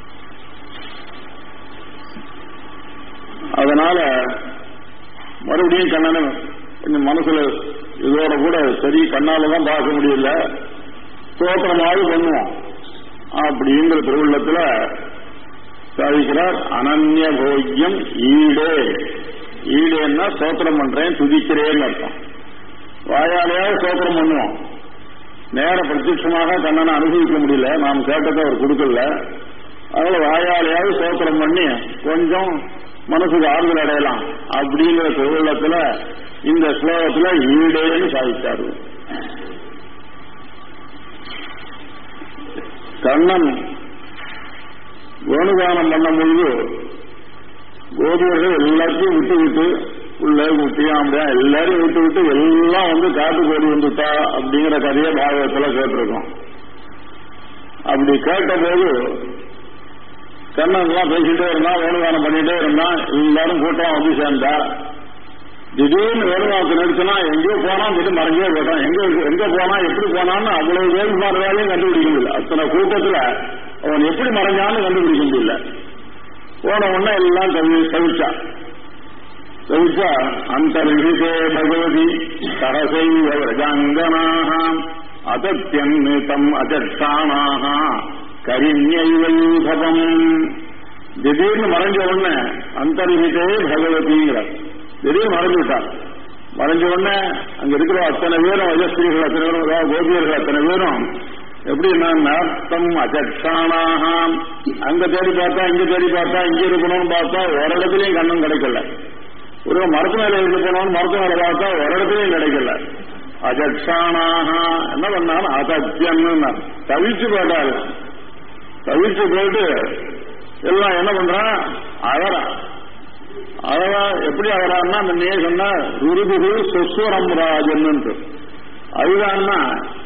Speaker 2: அதனால மறுபடியும் கண்ணனை கொஞ்சம் மனசுல இதோட கூட சரி கண்ணால தான் பார்க்க முடியல தோற்றமாவது பண்ணுவோம் அப்படிங்கிற திருவுள்ளத்துல சாதிக்கிறார் அனன்ய போக்கியம் ஈடே ஈடேன்னா சோத்திரம் பண்றேன் துதிக்கிறேன்னு அர்த்தம் வாயாலேயாவது சோத்திரம் பண்ணுவோம் நேர பிரத்யட்சமாக கண்ணனை அனுபவிக்க முடியல நாம் கேட்டதை அவர் கொடுக்கல அதனால வாயாலேயாவது சோத்திரம் பண்ணி கொஞ்சம் மனசுக்கு ஆறுதல் அடையலாம் அப்படிங்கிற திருவிழத்துல இந்த ஸ்லோகத்துல ஈடேன்னு சாதித்தாரு கண்ணன் வேணுகானம் பண்ணும் பொழுது கோபியர்கள் எல்லாத்தையும் விட்டு விட்டு உள்ள குட்டியாம்பியா எல்லாரையும் விட்டு விட்டு எல்லாம் வந்து காட்டு கோடி வந்துட்டா அப்படிங்கிற கதையை பாகவத்துல கேட்டிருக்கோம் அப்படி கேட்ட போது கண்ணன் எல்லாம் பேசிட்டே இருந்தான் வேணுகானம் பண்ணிட்டே இருந்தான் எல்லாரும் கூட்டம் வந்து சேர்ந்தா திடீர்னு வேணுகானத்தை நிறுத்தினா எங்கேயோ போனா திட்டு மறைஞ்சே போட்டான் எங்க எங்க போனா எப்படி போனான்னு அவ்வளவு வேறு வேலையும் கண்டுபிடிக்க முடியல அத்தனை கூட்டத்துல அவன் எப்படி மறைஞ்சான்னு கண்டுபிடிக்க முடியல போன உடனே எல்லாம் கவி கவிச்சா கவிச்சா அந்தர்ஹிதே பகவதி சரசைவ விரஜாங்கனாக அதத்தியன்மிதம் அஜட்டானாக கரிஞைவயூதபம் திடீர்னு மறைஞ்ச உடனே அந்தர்ஹிதே பகவதிங்கிற திடீர்னு மறைஞ்சு விட்டார் மறைஞ்ச உடனே அங்க இருக்கிற அத்தனை பேரும் வஜஸ்திரிகள் அத்தனை பேரும் அதாவது கோபியர்கள் அத்தனை பேரும் எப்படின்னா நார்த்தம் அஜக்ஷானாக அங்க தேடி பார்த்தா இங்க தேடி பார்த்தா இங்க இருக்கணும்னு பார்த்தா ஒரு இடத்துலயும் கண்ணம் கிடைக்கல ஒரு மரத்து மேல இருந்து போனோம்னு மரத்து மேல பார்த்தா ஒரு இடத்துலயும் கிடைக்கல அஜக்ஷானாக என்ன பண்ணாலும் அசத்தியம்னு தவிச்சு போட்டாரு தவிச்சு போயிட்டு எல்லாம் என்ன பண்றான் அழறான் அழகா எப்படி அழறான்னா அந்த நீ சொன்ன ருருகுரு சொஸ்வரம் ராஜன் அதுதான்னா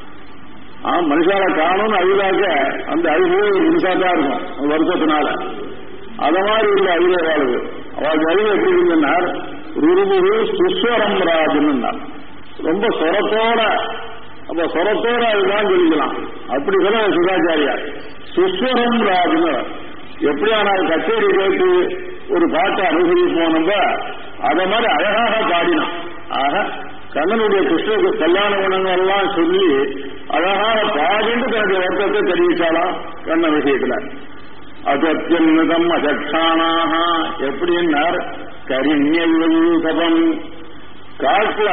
Speaker 2: ஆ மனுஷால காணும்னு அழுதாக்க அந்த அழுகு ஒரு நிமிஷாதான் இருக்கும் ஒரு வருஷத்தினால அத மாதிரி உள்ள அழுகை வாழுது அவளுக்கு அழுகு எப்படி இருந்ததுன்னா ருருகுரு சுஸ்வரம் ராஜன் ரொம்ப சொரத்தோட அப்ப சொரத்தோட அதுதான் சொல்லிக்கலாம் அப்படி சொல்ல சுதாச்சாரியா சுஸ்வரம் ராஜன் எப்படியானால் கச்சேரி கேட்டு ஒரு பாட்டை அனுசரிப்போம் நம்ம அதை மாதிரி அழகாக பாடினான் ஆக கண்ணனுடைய கிருஷ்ண கல்யாண குணங்கள் எல்லாம் சொல்லி அழகாக பாடிட்டு தன்னுடைய வருத்தத்தை தெரிவிச்சாலாம் கண்ண விஷயத்துல அசத்தியன்மிதம் அஜக்ஷானாக எப்படின்னார் கரிஞம் காட்டுல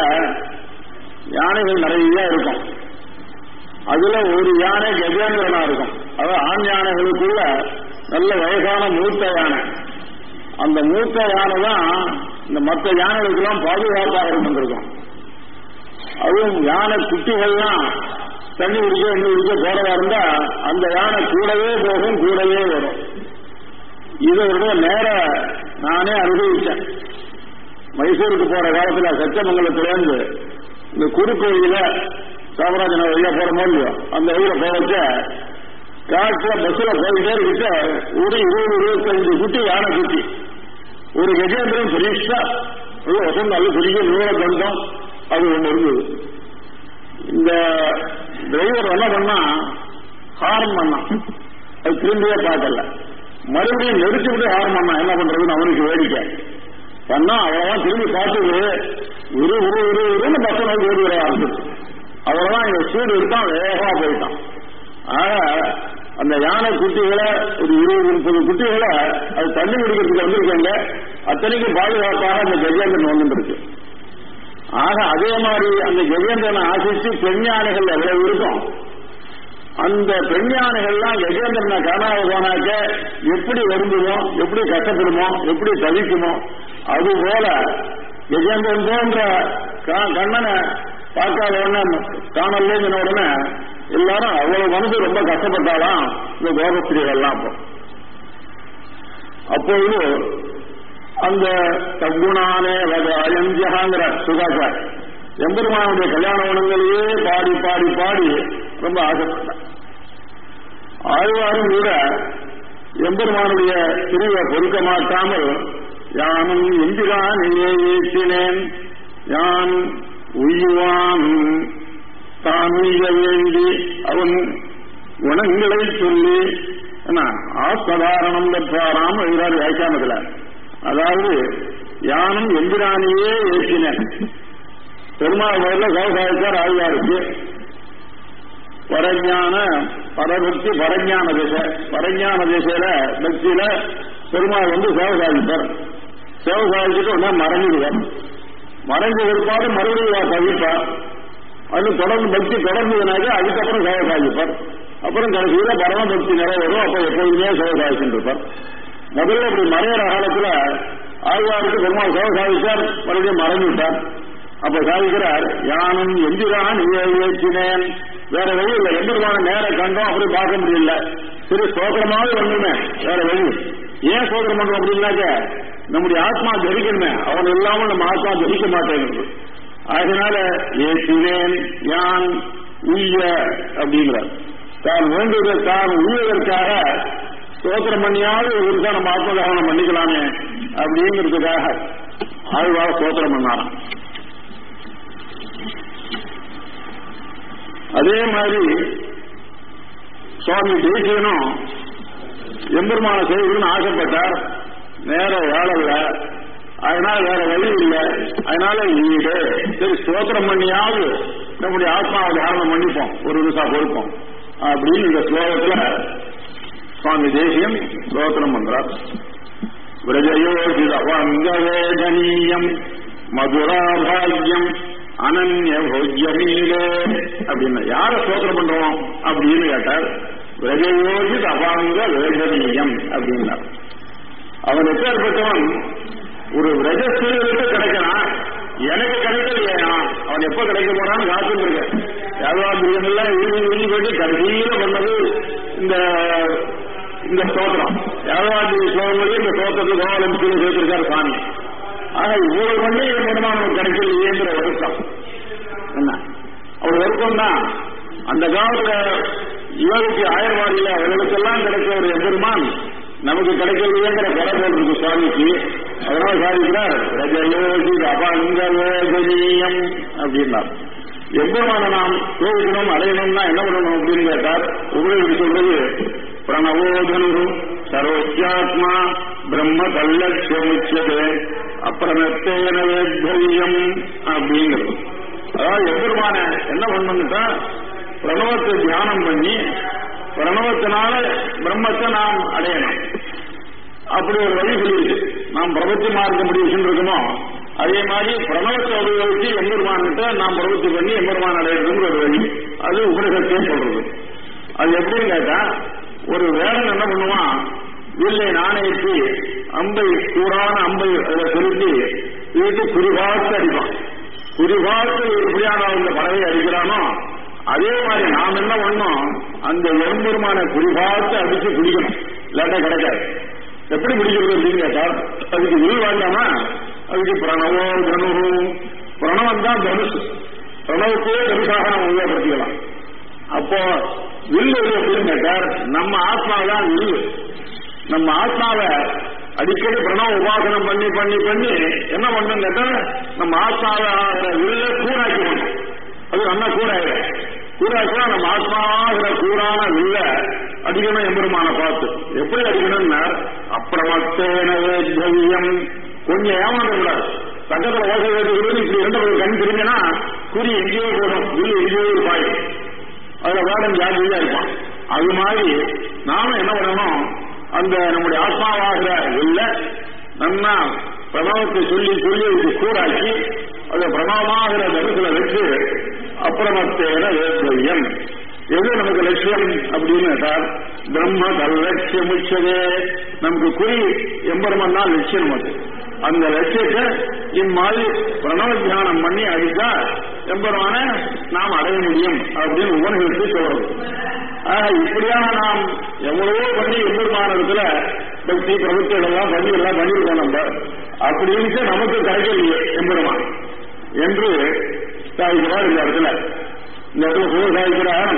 Speaker 2: யானைகள் நிறைய இருக்கும் அதுல ஒரு யானை கஜேந்திரனா இருக்கும் அது ஆண் யானைகளுக்குள்ள நல்ல வயசான மூத்த யானை அந்த மூத்த யானை தான் இந்த மற்ற யானைகளுக்கெல்லாம் பாதுகாப்பாக இருந்திருக்கும் அதுவும் யானை குட்டிகள்லாம் தண்ணி குடிக்க எண்ணி குடிக்க போறதா இருந்தா அந்த யானை கூடவே போகும் கூடவே வரும் இதோட நேர நானே அனுபவிச்சேன் மைசூருக்கு போற காலத்துல சத்தியமங்கலத்திலேருந்து இந்த குறுக்கோயில சாமராஜன வழியா போற மாதிரி அந்த வழியில போறச்ச காட்டுல பஸ்ல போயிட்டே இருக்க ஒரு இருபது இருபத்தஞ்சு குட்டி யானை குட்டி ஒரு கஜேந்திரன் பெரிசா நல்ல வசந்த நல்ல பெரிய நூல கண்டம் அது ஒண்ணு இருந்தது இந்த டிரைவர் என்ன பண்ணா ஹார்ன் பண்ணான் அது திரும்பியே பார்க்கல மறுபடியும் நெரிச்சு விட்டு ஹார்ன் பண்ணான் என்ன பண்றதுன்னு அவனுக்கு வேடிக்கை பண்ணா அவ்வளவுதான் திரும்பி பார்த்துட்டு உரு உரு உரு உருன்னு பஸ் நோக்கி ஓடி வர ஆரம்பிச்சு அவ்வளவுதான் இந்த சூடு இருக்கான் வேகமா போயிட்டான் ஆக அந்த யானை குட்டிகளை ஒரு இருபது முப்பது குட்டிகளை அது தண்ணி குடிக்கிறதுக்கு வந்திருக்காங்க அத்தனைக்கும் பாதுகாப்பாக அந்த கஜேந்திரன் வந்துருக்கு ஆக அதே மாதிரி அந்த கஜேந்திரனை ஆசிச்சு பெண் யானைகள் எவ்வளவு இருக்கும் அந்த பெண் யானைகள்லாம் கஜேந்திரனை காணாத போனாக்க எப்படி வருந்துமோ எப்படி கஷ்டப்படுமோ எப்படி தவிக்குமோ அது போல கஜேந்திரன் போன்ற கண்ணனை பார்க்காத உடனே காணலேங்கின உடனே எல்லாரும் அவ்வளவு மனசு ரொம்ப கஷ்டப்பட்டாலாம் இந்த கோபஸ்திரிகள்லாம் அப்போ அப்பொழுது அந்த தகுணானே அயந்தியகாங்கிற சுகாச்சார் எம்பெருமானுடைய கல்யாண உணங்களையே பாடி பாடி பாடி ரொம்ப ஆசைப்பட்டார் ஆழ்வாரும் கூட எம்பெருமானுடைய பிரிவை பொறுக்க மாட்டாமல் யானும் இந்திரான் ஏற்றினேன் யான் உய்வான் தான் உய்ய வேண்டி அவன் குணங்களை சொல்லி என்ன ஆஸ்வதாரணம் பெற்றாராம் எழுதாரு வியாக்கியானத்துல அதாவது யானும் எந்திரானியே ஏற்றினேன் பெருமாள் முதல்ல சௌசாரிச்சார் ஆழ்வாருக்கு பரஞான பரபக்தி பரஞான திசை பரஞான திசையில பக்தியில பெருமாள் வந்து சேவை சாதிப்பார் சேவை சாதிச்சுட்டு உடனே மறைஞ்சிடுவார் மறைஞ்ச பிற்பாடு மறுபடியும் தவிப்பார் அது தொடர்ந்து பக்தி தொடர்ந்ததுனாக்க அதுக்கப்புறம் சேவை சாதிப்பார் அப்புறம் கடைசியில பரம பக்தி நிறைவேறும் அப்ப எப்பொழுதுமே சேவை சாதிச்சுருப்பார் முதல்ல இப்படி மறையிற காலத்துல ஆழ்வாருக்கு பெருமாள் சேவை சாதிச்சார் மறுபடியும் மறைஞ்சுட்டார் அப்ப சாதிக்கிறார் யானும் எந்திரான் ஏற்றினேன் வேற வழி இல்லை எந்திரமான நேர கண்டோம் அப்படி பார்க்க முடியல சரி சோதரமாவது ஒண்ணுமே வேற வழி ஏன் சோதரம் பண்றோம் அப்படின்னாக்க நம்முடைய ஆத்மா ஜெரிக்கணுமே அவன் இல்லாமல் நம்ம ஆத்மா ஜெரிக்க மாட்டேங்கிறது அதனால ஏற்றினேன் யான் உய்ய அப்படிங்கிறார் தான் வேண்டுவதை தான் உய்வதற்காக சோத்திரம் பண்ணியாவது ஒரு நம்ம ஆத்மதாரணம் பண்ணிக்கலாமே அப்படிங்கிறதுக்காக ஆழ்வாக சோத்திரம் பண்ணாராம் அதே மாதிரி சுவாமி தேசியனும் எம்பெருமான செய்யணும்னு ஆசைப்பட்டார் நேர வாழல அதனால வேற வழி இல்லை அதனால வீடு சரி ஸ்தோத்திரம் பண்ணியாவது நம்முடைய ஆத்மாவை தாரணம் பண்ணிப்போம் ஒரு நிமிஷம் கொடுப்போம் அப்படின்னு இந்த ஸ்லோகத்துல சுவாமி தேசியம் ஸ்தோத்திரம் பண்றார் விரஜயோகிதவங்கவேதனீயம் மதுராபாகியம் அனன்ய போஜ்யமீலே அப்படின்னு யார சோதனை பண்றோம் அப்படின்னு கேட்டார் விரஜயோகி அபாங்க வேதனீயம் அப்படின்னார் அவன் எப்பேற்பட்டவன் ஒரு விரஜஸ்தீர்களுக்கு கிடைக்கிறான் எனக்கு கிடைக்கலையா அவன் எப்ப கிடைக்க போறான்னு காத்துட்டு இருக்கேன் யாதவாந்திரியெல்லாம் இறுதி இறுதி போயிட்டு கடைசியில பண்ணது இந்த இந்த ஸ்தோத்திரம் யாதவாதி ஸ்லோகங்களையும் இந்த ஸ்தோத்திரத்தில் கோவாலம்பிச்சு சேர்த்திருக்காரு சாமி ஆக இவ்வளவு பண்ணி மூலமா நமக்கு கிடைக்கலையேங்கிற வருத்தம் என்ன அவர் வருத்தம் தான் அந்த காலத்துல யோகிக்கு ஆயர்வாடியில அவர்களுக்கெல்லாம் கிடைச்ச ஒரு எம்பெருமான் நமக்கு கிடைக்கலையேங்கிற குறை போட்டிருக்கு சுவாமிக்கு அதனால சாதிக்கிறார் ரஜயோகி அபங்க வேதனீயம் அப்படின்னார் எம்பெருமான நாம் யோகிக்கணும் அடையணும்னா என்ன பண்ணணும் அப்படின்னு கேட்டார் உபயோகி சொல்றது பிரணவோதனு சரோக்கியாத்மா பிரம்ம கல்லட்சமுச்சது அப்பிரமத்தேன வேத்யம் அப்படிங்கிறது அதாவது எம்பெருமான என்ன பண்ணணும்ட்டா பிரணவத்தை தியானம் பண்ணி பிரணவத்தினால பிரம்மத்தை நாம் அடையணும் அப்படி ஒரு வழி சொல்லியிருக்கு நாம் பிரபத்தி மார்க்கம் எப்படி வச்சுருக்கோமோ அதே மாதிரி பிரணவத்தை உபயோகிச்சு எம்பெருமான்கிட்ட நாம் பிரபத்தி பண்ணி எம்பெருமான் அடையிறதுங்கிற ஒரு வழி அது உபனிஷத்தையும் சொல்றது அது எப்படின்னு கேட்டா ஒரு வேடன் என்ன பண்ணுவான் வில்லை நாணயத்தி அம்பை சூடான அம்பை அதுல செலுத்தி வீட்டு குறிபார்த்து அடிப்பான் குறிபார்த்து எப்படியான அந்த பறவை அடிக்கிறானோ அதே மாதிரி நாம் என்ன பண்ணோம் அந்த எம்பெருமான குறிபார்த்து அடிச்சு பிடிக்கணும் இல்லாட்டா கிடைக்காது எப்படி பிடிக்கிறது அப்படின்னு கேட்டா அதுக்கு வில் வேண்டாமா அதுக்கு பிரணவோ தனுகு பிரணவம் தான் தனுசு பிரணவத்தையே தனுசாக நம்ம உபயோகப்படுத்திக்கலாம் அப்போ வில் எது அப்படின்னு கேட்டார் நம்ம ஆத்மா தான் வில் நம்ம ஆத்மாவை அடிக்கடி பிரணவ உபாசனம் பண்ணி பண்ணி பண்ணி என்ன பண்ணும் கேட்டா நம்ம ஆத்மாவை வில்ல கூறாக்கி பண்ணும் அது நல்லா கூறாயிரும் கூறாக்கினா நம்ம ஆத்மாகிற கூறான வில்ல அடிக்கணும் எம்பெருமான பார்த்து எப்படி அடிக்கணும்னா அப்புறமத்தேன வேத்யம் கொஞ்சம் ஏமாந்த கூடாது பக்கத்துல ஓசை வேட்டுகிறது இப்படி இரண்டு பேர் கண் திரும்பினா குறி எங்கேயோ போடும் வில்லு எங்கேயோ ஒரு பாயும் அதுல வேடம் ஜாகிரதையா இருப்பான் அது மாதிரி நாம என்ன பண்ணணும் அந்த நம்முடைய ஆத்மாவாகிற இல்ல நம்ம பிரணவத்தை சொல்லி சொல்லி அதுக்கு கூறாக்கி அதை பிரணவமாகிற தரிசல வச்சு அப்புறமத்தேன வேத்யம் எது நமக்கு லட்சியம் அப்படின்னு சார் பிரம்ம லட்சியம் உச்சதே நமக்கு குறி எம்பெருமன் தான் லட்சியம் நமக்கு அந்த லட்சியத்தை இம்மாதிரி பிரணவ தியானம் பண்ணி அடித்தா எம்பெருமான நாம் அடைய முடியும் அப்படின்னு உபநிகழ்ச்சி சொல்றது ஆக இப்படியாக நாம் எவ்வளவோ பண்ணி எம்பெருமானத்துல பக்தி பிரபுத்திகள் எல்லாம் பண்ணி எல்லாம் பண்ணிருக்கோம் நம்ம அப்படி இருந்து நமக்கு கிடைக்கலையே எம்பெருமான் என்று சாதிக்கிறார் இந்த இடத்துல இந்த இடத்துல சொல்ல சாதிக்கிறார்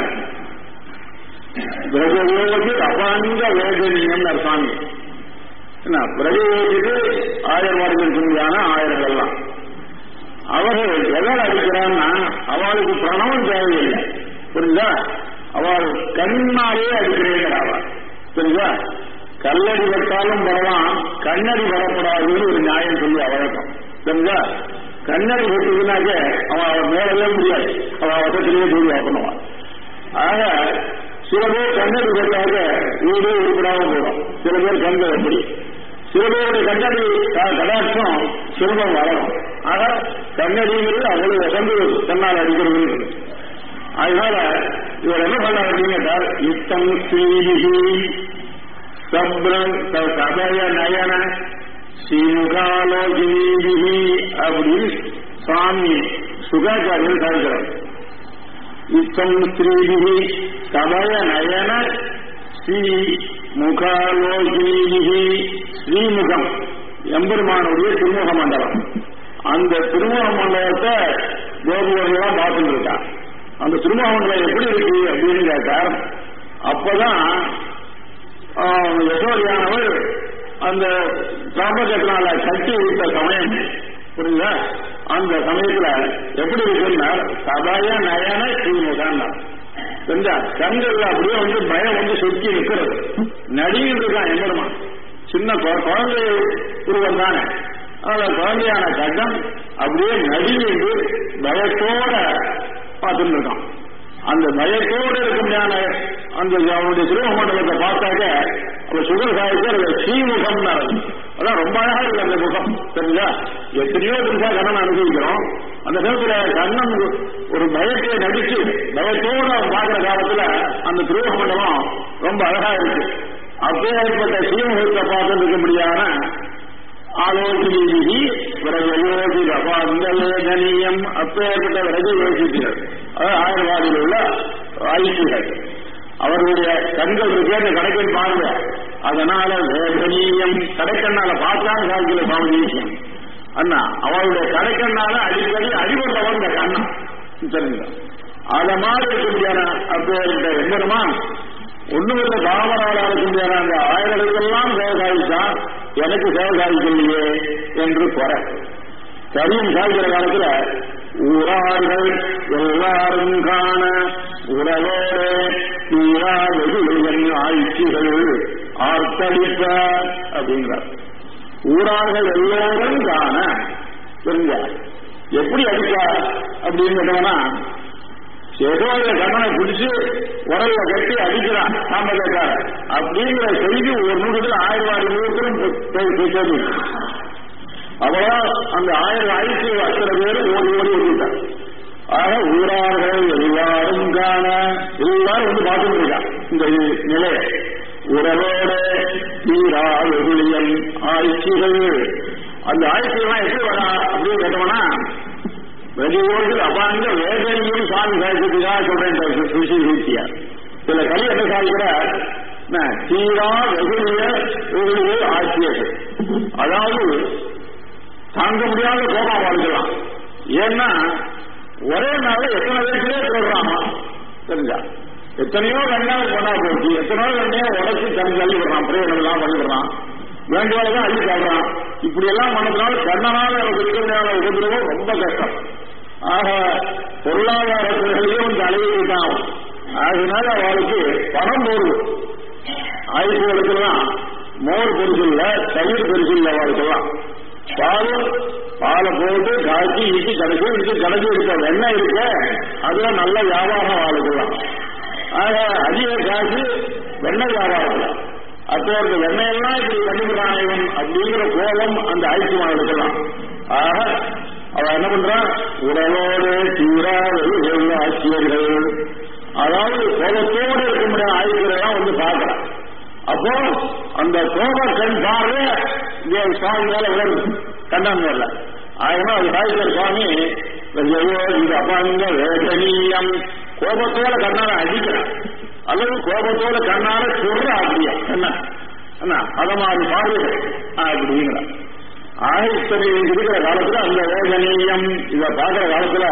Speaker 2: பிரஜயோகி அபாங்க வேதனியம் அர்த்தாங்க என்ன பிரஜயோகிக்கு ஆயிரம் வாரங்கள் சொன்னான ஆயிரம் எல்லாம் அவர்கள் எதால் அடிக்கிறான்னா அவளுக்கு பிரணவம் தேவையில்லை புரியுதா அவள் கண்ணாலே அடிக்கிறேங்கிற அவள் புரியுதா கல்லடி பட்டாலும் படலாம் கண்ணடி படப்படாதுன்னு ஒரு நியாயம் சொல்லி அவழக்கம் புரியுதா கண்ணடி போட்டதுனாக்க அவன் அவன் மேலவே முடியாது அவன் வசத்திலேயே போய் பண்ணுவான் ஆக சில பேர் கண்ணடி போட்டாக வீடு உருப்படாம போடும் சில பேர் கண்கள் எப்படி சில பேருடைய கண்ணடி கடாட்சம் சுலபம் வளரும் ஆக கண்ணடிங்கிறது அவ்வளவு வசந்து கண்ணால் அடிக்கிறது அதனால இவர் என்ன பண்ணார் அப்படின்னு கேட்டார் யுத்தம் ஸ்ரீஹி சப்ரன் கதய நயன ஸ்ரீமுகாலோகினீபிஹி அப்படின்னு சுவாமி சுகாச்சாரியன் சாதிக்கிறார் யுத்தம் ஸ்ரீபிஹி கதய நயன ஸ்ரீ முகாலோகினீபிஹி ஸ்ரீமுகம் எம்பெருமானுடைய திருமுக மண்டலம் அந்த திருமுக மண்டலத்தை கோபுரம் பார்த்துட்டு இருக்கான் அந்த திருமாவளவன் எப்படி இருக்கு அப்படின்னு கேட்டார் அப்பதான் யசோரியானவர் அந்த சாம்பகத்தினால கட்டி விட்ட சமயம் புரியுதா அந்த சமயத்துல எப்படி இருக்குன்னா சபய நயன ஸ்ரீமுகான் தெரிஞ்சா கண்கள் அப்படியே வந்து பயம் வந்து சொக்கி நிற்கிறது நடிகிட்டு இருக்கான் எம்பெருமா சின்ன குழந்தை உருவம் தானே அதனால குழந்தையான கட்டம் அப்படியே நடிகிட்டு பயத்தோட பார்த்துட்டு இருக்கான் அந்த பயத்தோடு இருக்கும்படியான அந்த அவனுடைய திரும மண்டலத்தை பார்த்தாக்க அவன் சுகர் சாய்க்கு அது ஸ்ரீமுகம் அதான் ரொம்ப அழகா இருக்கு அந்த முகம் சரிங்களா எத்தனையோ பெருசா கண்ணன் அனுபவிக்கிறோம் அந்த நேரத்துல கண்ணன் ஒரு பயத்தை நடிச்சு பயத்தோட பார்க்கிற காலத்துல அந்த துருவ மண்டலம் ரொம்ப அழகா இருக்கு அப்பேற்பட்ட சீமகத்தை பார்த்துட்டு இருக்க முடியாம ஆலோசனை விரகயோசி அபாந்தலேதனியம் அப்பேற்பட்ட விரக யோசிக்கிறார் அதாவது ஆயுர்வாதியில் உள்ள ஆயுஷிகள் அவர்களுடைய கண்கள் இருக்கேன்னு கடைக்கன் பாருங்க அதனால வேதனீயம் கடைக்கண்ணால பார்த்தான் சாதிக்கல சுவாமி தேசியம் அண்ணா அவளுடைய கடைக்கண்ணால அடிக்கடி அடிபட்டவன் இந்த கண்ணன் சரிங்களா அத மாதிரி இருக்கின்ற அப்பேற்பட்ட எம்பெருமான் ஒண்ணுமில்ல தாமரால இருக்கின்ற அந்த ஆயிரத்துக்கெல்லாம் சேவை சாதிச்சான் எனக்கு சேவை சாதிக்கலையே என்று குறை சரியும் சாதிக்கிற காலத்துல ஊரார்கள் எல்லாரும் காண உறவோடு நீரா வெகுளியன் ஆட்சிகள் ஆர்த்தளிப்ப அப்படிங்கிறார் ஊரார்கள் எல்லோரும் காண தெரிஞ்ச எப்படி அடிச்சா அப்படின்னு கேட்டோம்னா ஏதோ இந்த கண்ணனை பிடிச்சு உடல்ல கட்டி அடிக்கிறான் சாம்பக்கார அப்படிங்கிற செய்தி ஒரு நூற்றுல ஆயிரம் ஆறு நூறு அவ்வளோ அந்த ஆயிரம் ஆயிரத்தி அத்தனை பேர் ஓடி ஓடி வந்துட்டார் ஆக ஊரார்கள் எல்லாரும் காண எல்லாரும் வந்து பார்த்துட்டு இருக்கான் இந்த நிலையை உறவோட தீரா வெகுளியன் ஆட்சிகள் அந்த ஆட்சிகள்லாம் எப்படி வரா அப்படின்னு கேட்டோம்னா வெளியோடு அபாங்க வேதனையும் சாமி சாதிக்கிறதுக்காக சொல்றேன் சுசி சூழ்ச்சியா சில கவி என்ன சாதிக்கிற தீரா வெகுளிய வெகுளிய ஆட்சியர்கள் அதாவது தாங்க முடியாத கோபா வாழ்க்கலாம் ஏன்னா ஒரே நாள் எத்தனை பேருக்கே சொல்றாமா தெரிஞ்சா எத்தனையோ கண்ணால் பண்ணா போச்சு எத்தனையோ கண்ணையோ உடச்சி தனி தள்ளி விடுறான் பிரயோஜனம் எல்லாம் பண்ணி விடுறான் வேண்டியதான் அள்ளி சாப்பிடுறான் இப்படி எல்லாம் பண்ணதுனால கண்ணனால் எனக்கு இருக்க முடியாத உபதிரவம் ரொம்ப கஷ்டம் ஆக பொருளாதார துறைகளையும் வந்து அலைவிட்டான் அதனால அவளுக்கு பணம் போடுது ஆயுசுகளுக்கெல்லாம் மோர் பெருசு இல்ல தயிர் பெருசு இல்ல அவளுக்கெல்லாம் பால் பாலை போட்டு காய்ச்சி இட்டு கடைசி இட்டு கடைசி இருக்க வெண்ணெய் இருக்க அதுல நல்ல வியாபாரம் ஆளுக்கலாம் ஆக அதிக காசு வெண்ணெய் வியாபாரம் அப்போ அந்த வெண்ணெயெல்லாம் இப்படி கண்டுபிடிறான் இவன் அப்படிங்கிற கோபம் அந்த ஆயுஷ்யமாக இருக்கலாம் ஆக அவன் என்ன பண்றான் உடலோடு தீரா ஆட்சியர்கள் அதாவது கோபத்தோடு இருக்க முடியாத ஆயுதெல்லாம் வந்து பார்க்கிறான் அப்போ அந்த கோப கண் பார்வை சுவாமி மேல விழுந்து கண்ணன் மேல ஆகணும் அது சாதிக்கிற சுவாமி இந்த அப்பாங்க வேதனீயம் கோபத்தோட கண்ணால அடிக்கிறான் அல்லது கோபத்தோட கண்ணால சொல்ற அப்படியா என்ன என்ன அத மாதிரி பார்வைகள் அப்படிங்கிறான் ஆக இத்தனை இருக்கிற காலத்துல அந்த வேதனீயம் இத பாக்குற காலத்துல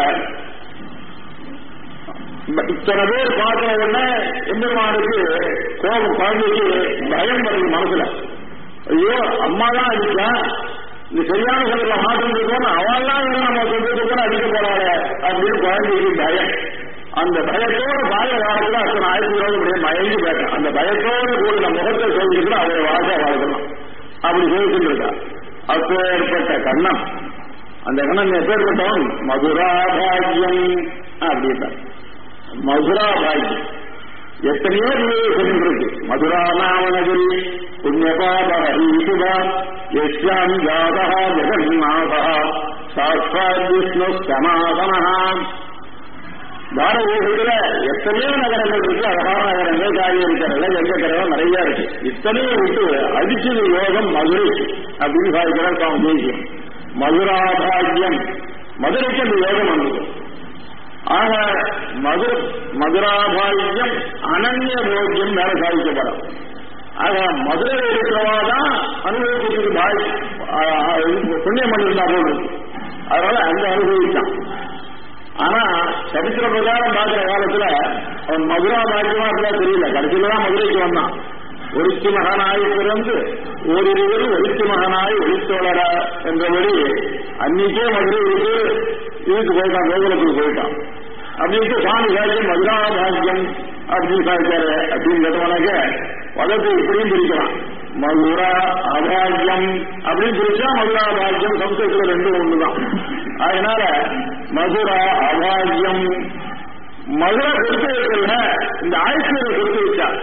Speaker 2: இத்தனை பேர் பார்க்கிற உடனே எம்பெருமானுக்கு கோபம் குழந்தைக்கு பயம் வருது மனசுல ஐயோ அம்மா தான் அடிச்சா இந்த சரியான சொல்ல மாற்றம் இருக்கோம் அவள்லாம் நம்ம சொல்றது கூட அடிக்க போறாள அப்படின்னு குழந்தைக்கு பயம் அந்த பயத்தோட பாய காலத்துல அத்தனை ஆயிரத்தி இருபது மயங்கி பேட்டேன் அந்த பயத்தோடு கூட முகத்தை சொல்லிட்டு அவரை வாழ்க்கை வாழ்க்கலாம் அப்படி சொல்லிட்டு இருக்கா அப்பேற்பட்ட கண்ணம் அந்த கண்ணன் எப்பேற்பட்டவன் மதுராபாகியம் அப்படின்ட்டான் மதுரா பாக்கியம் எத்தனையோ சொல்லிருக்கு மதுரா நாமனகிரி புண்ணியபாபீசுபா எஸ்யாம் ஜாதா ஜெகநாதா சாட்சாத் விஷ்ணு சனாதனா பாரதேசத்துல எத்தனையோ நகரங்கள் இருக்கு அழகான நகரங்கள் காரியம் இருக்கிறது எங்க நிறைய இருக்கு இத்தனையோ விட்டு அடிச்சது யோகம் மதுரை அப்படின்னு சாதிக்கிறார் சுவாமி தேசியம் மதுராபாகியம் மதுரைக்கு அந்த யோகம் வந்தது ஆக மதுர மதுராபாகியம் அனன்ய போக்கியம் மேல சாதிக்கப்படும் ஆக மதுரையில் இருக்கிறவாதான் அனுபவிக்கிறதுக்கு பாய் புண்ணியம் பண்ணியிருந்தா போது அதனால அங்க அனுபவிச்சான் ஆனா சரித்திர பிரகாரம் பார்க்கிற காலத்துல அவன் மதுரா பாக்கியமா இருந்தா தெரியல கடைசியில தான் மதுரைக்கு வந்தான் ஒருத்தி மகனாய் பிறந்து ஓரிருவர் ஒருத்தி மகனாய் ஒளித்தோழர என்றபடி அன்னைக்கே மதுரை விட்டு இதுக்கு போயிட்டான் கோகுலத்துக்கு போயிட்டான் அப்படின்ட்டு சாமி சாட்சி மதுரா பாக்கியம் அப்படின்னு சாதிச்சாரு அப்படின்னு கேட்டவனாக்க வளர்த்து இப்படியும் பிரிக்கலாம் மதுரா அபாகியம் அப்படின்னு பிரிச்சா மதுரா பாக்கியம் சம்ஸ்கிருதத்துல ரெண்டும் ஒண்ணுதான் அதனால மதுரா அபாகியம் மதுரை கொடுத்து வைக்கல இந்த ஆயுஷ்மரை கொடுத்து வச்சா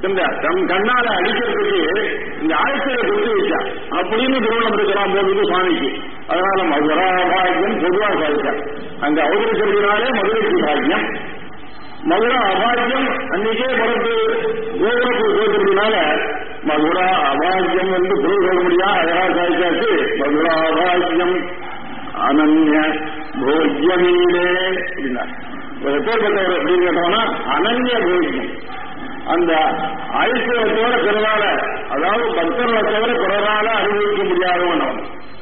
Speaker 2: இந்த தம் கண்ணால அடிக்கிறதுக்கு இந்த ஆயத்தை கொடுத்து வச்சான் அப்படின்னு திருமணம் இருக்கலாம் போகுது சுவாமிக்கு அதனால மதுரா பாக்கியம் பொதுவாக சாதிச்சார் அங்க அவதரிக்கிறதுனாலே மதுரைக்கு பாக்கியம் மதுரா அபாக்கியம் அன்னைக்கே பிறந்து கோபுரத்தில் சேர்க்கிறதுனால மதுரா அபாக்கியம் என்று பொருள் சொல்ல முடியாது அழகா சாதிச்சாச்சு மதுரா அபாக்கியம் அனன்ய போஜ்யமீனே அப்படின்னா எப்பேற்பட்டவர் அப்படின்னு கேட்டோம்னா அனன்ய போஜ்யம் அந்த ஐஸ்வரத்தோட பிறரால அதாவது பக்தர்களை தவிர பிறரால அனுபவிக்க முடியாதவன் அவன்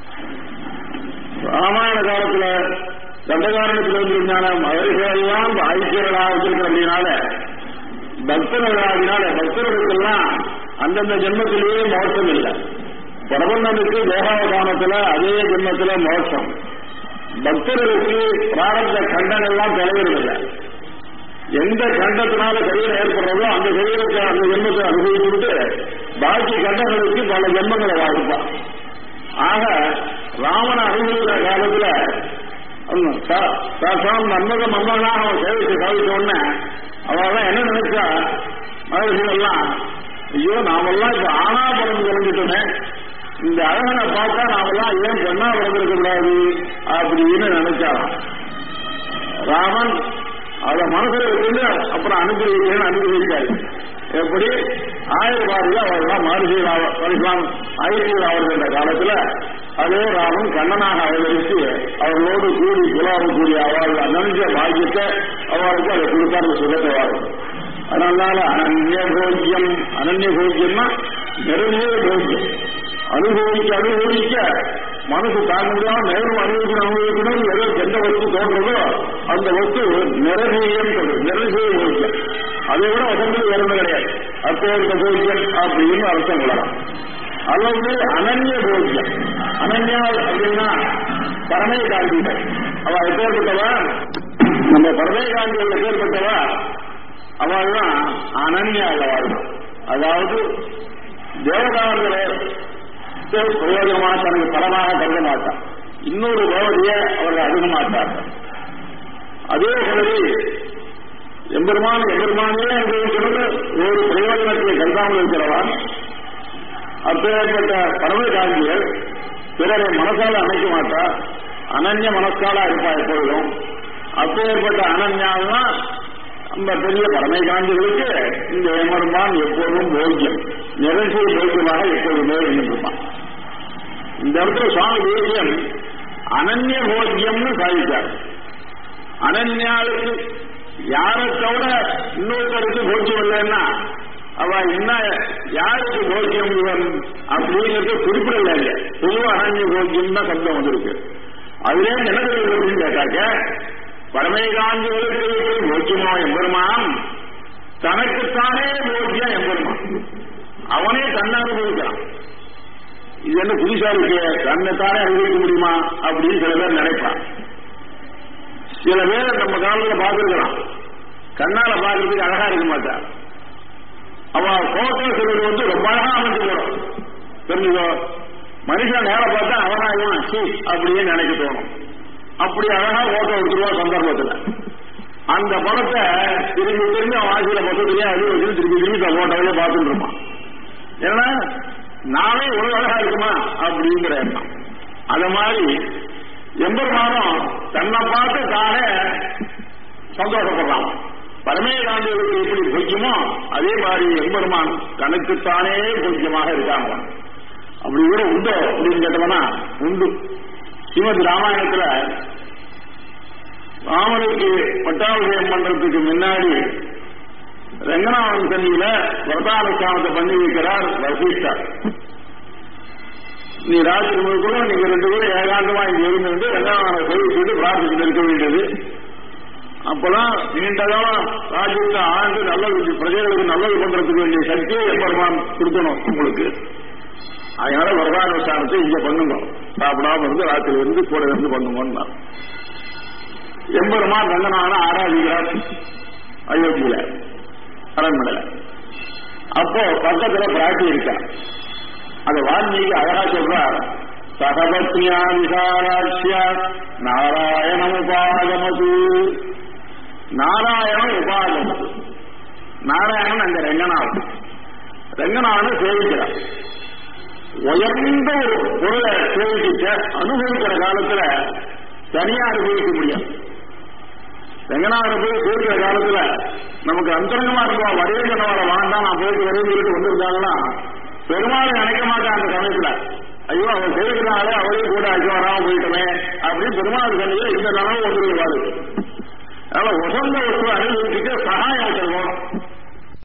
Speaker 2: ராமாயண காலத்துல தண்டகாரணத்தில் வந்திருந்தான மகர்களெல்லாம் ஐக்கியர்களாக வச்சிருக்கிற அப்படின்னால பக்தர்களாகினால பக்தர்களுக்கெல்லாம் அந்தந்த ஜென்மத்திலேயே மோட்சம் இல்லை பிரபந்தனுக்கு தேகாவதானத்துல அதே ஜென்மத்துல மோட்சம் பக்தர்களுக்கு பிராரப்த கண்டன் எல்லாம் தொலைவதில்லை எந்த கண்டத்தினால சரீரம் ஏற்படுறதோ அந்த சரீரத்தை அந்த ஜென்மத்தை அனுபவிச்சுட்டு பாக்கி கண்டங்களுக்கு பல ஜென்மங்களை வாழ்ப்பான் ஆக ராமனை அனுபவிக்கிற காலத்துல சாசாம் மன்மத மன்னனாக அவன் சேவிச்சு சாதிச்ச உடனே அவெல்லாம் என்ன நினைச்சா மகர்ஷிகள் எல்லாம் ஐயோ நாமெல்லாம் இப்ப ஆனா பிறந்து குறைஞ்சிட்டோமே இந்த அழகனை பார்த்தா நாமெல்லாம் ஏன் பெண்ணா பிறந்திருக்க கூடாது அப்படின்னு நினைச்சாராம் ராமன் அதை மனசுல வச்சு அப்புறம் அனுப்பிடுவீங்கன்னு அனுப்பிடுவிக்காரு எப்படி ஆயிரபாடியில் அவர்கள்லாம் மகர்ஷி பரிசுலாம் ஐக்கியர் அவர்கள் காலத்துல அதே ராமன் கண்ணனாக அவதரித்து அவர்களோடு கூடி குலாவும் கூடிய அவள் நினைச்ச பாக்கியத்தை அவளுக்கு அதை கொடுத்தாரு சுகத்தை வாழும் அதனால அனன்ய போக்கியம் அனன்ய போக்கியம்னா நிறைய போக்கியம் அனுபவிக்க அனுபவிக்க மனசு தாங்க முடியாம நேரம் அனுபவிக்கணும் அனுபவிக்கணும் எதோ எந்த வஸ்து தோன்றதோ அந்த வஸ்து நிறைவேயம் சொல்றது நிறைவே போக்கியம் அதை விட வசந்தது வேறது கிடையாது அப்பேற்ற போக்கியம் அப்படின்னு அர்த்தம் கொள்ளலாம் அல்லது அனன்ய போக்கியம் அனன்யா அப்படின்னா பரமே காந்திகள் அவ எப்பேற்பட்டவா நம்ம பரமே காந்திகள் எப்பேற்பட்டவா அவள் தான் அனன்யா வாழ்வாள் அதாவது தேவதாந்திர பிரயோஜனமாக தனக்கு பலமாக கருத மாட்டான் இன்னொரு தேவதையை அவர்கள் அணுக மாட்டார்கள் அதே மாதிரி எம்பெருமான எம்பெருமானே அனுபவிக்கிறது ஒரு பிரயோஜனத்தை கருதாமல் இருக்கிறவன் அப்பேற்பட்ட பறவை காந்திகள் பிறரை மனசால அமைக்க மாட்டா அனன்ய மனசாலா இருப்பா எப்பொழுதும் அப்பேற்பட்ட அனன்யாவா நம்ம பெரிய பரமை காந்திகளுக்கு இந்த ஏமருமான் எப்போதும் போக்கியம் நிறைசிய போக்கியமாக எப்பொழுதுமே இருந்திருப்பான் இந்த இடத்துல சுவாமி தேசியம் அனன்ய போக்கியம்னு சாதித்தார் அனன்யாளுக்கு யாரை தவிர இன்னொருத்தருக்கு போக்கியம் இல்லைன்னா அவ என்ன யாருக்கு போக்கியம் இவன் அப்படிங்கிறது குறிப்பிடல இல்ல பொதுவா அனன்ய போக்கியம் தான் சப்தம் வந்திருக்கு அதுல என்ன தெரியுது அப்படின்னு கேட்டாக்க பரமேகாந்திகளுக்கு போக்கியமோ எம்பெருமான் தனக்குத்தானே போக்கியம் எம்பெருமான் அவனே தன்னை அனுபவிக்கிறான் இது என்ன புதுசா இருக்கு தன்னைத்தானே அனுபவிக்க முடியுமா அப்படின்னு சில பேர் நினைப்பான் சில பேர் நம்ம காலத்துல பார்த்துருக்கலாம் கண்ணால பார்க்கறதுக்கு அழகா இருக்க மாட்டான் அவ போட்டோ சொல்றது வந்து ரொம்ப அழகா அமைஞ்சு போடும் தெரிஞ்சுக்கோ மனுஷன் நேர பார்த்தா அவனா இவன் சி அப்படின்னு நினைக்க தோணும் அப்படி அழகா போட்டோ எடுத்துருவா சந்தர்ப்பத்துல அந்த படத்தை திரும்பி திரும்பி அவன் ஆட்சியில பக்கத்துலயே அது வச்சு திரும்பி திரும்பி போட்டோவிலே பார்த்துட்டு இருப்பான் ஏன்னா நானே இவ்வளவு அழகா இருக்குமா அப்படிங்கிற எண்ணம் அத மாதிரி எம்பெருமானம் தன்னை பார்த்து தானே சந்தோஷப்படுறான் பரமே காந்திகளுக்கு எப்படி பொய்க்குமோ அதே மாதிரி எம்பெருமான் தனக்குத்தானே பொய்யமாக இருக்காங்க அப்படி கூட உண்டோ அப்படின்னு கேட்டோம்னா உண்டு ஸ்ரீமத் ராமாயணத்துல ராமனுக்கு பட்டாபிஷேகம் பண்றதுக்கு முன்னாடி ரங்கநாதன் சன்னியில வரதானுஷ்டானத்தை பண்ணி வைக்கிறார் வசிஷ்டர் நீ ராத்திரி முழுக்க நீங்க ரெண்டு பேரும் ஏகாந்தமா இங்க இருந்து ரங்கநாதனை சேவிச்சுட்டு பிரார்த்திச்சுட்டு இருக்க வேண்டியது அப்பதான் நீண்டகாலம் ராஜ்யத்தை ஆண்டு நல்லது பிரஜைகளுக்கு நல்லது பண்றதுக்கு வேண்டிய சக்தியை எம்பெருமான் கொடுக்கணும் உங்களுக்கு அதனால வரதானுஷ்டானத்தை இங்க பண்ணுங்க சாப்பிடாம இருந்து ராத்திரி இருந்து கூட இருந்து பண்ணுங்கன்னா எம்பெருமான் ரங்கநாதனை ஆராதிக்கிறார் அயோத்தியில அரண்மனையில அப்போ பக்கத்துல பிராட்டி இருக்கா அந்த வால்மீகி அழகா சொல்றார் சகபத்யா விசாராட்சிய நாராயணம் உபாகமது நாராயணம் உபாகமது நாராயணன் அந்த ரெங்கநாத் ரங்கநாதனை சேவிக்கிறார் உயர்ந்த ஒரு பொருளை சேவிக்க அனுபவிக்கிற காலத்துல தனியா அனுபவிக்க முடியாது ரங்கநாதனை போய் சேர்க்கிற காலத்துல நமக்கு அந்தரங்கமா இருக்கும் வரவே சொன்னவர வேண்டாம் நான் போயிட்டு வரேன்னு சொல்லிட்டு வந்திருந்தாங்கன்னா பெருமாளை நினைக்க மாட்டேன் அந்த சமயத்துல ஐயோ அவன் சேர்க்கிறாளே அவளையும் கூட அழைக்க வராம போயிட்டமே அப்படின்னு பெருமாள் சொன்னது இந்த நனவு வந்துருவாரு அதனால உசந்த வஸ்து அனுபவிச்சுட்டு சகாயம் வச்சிருக்கோம்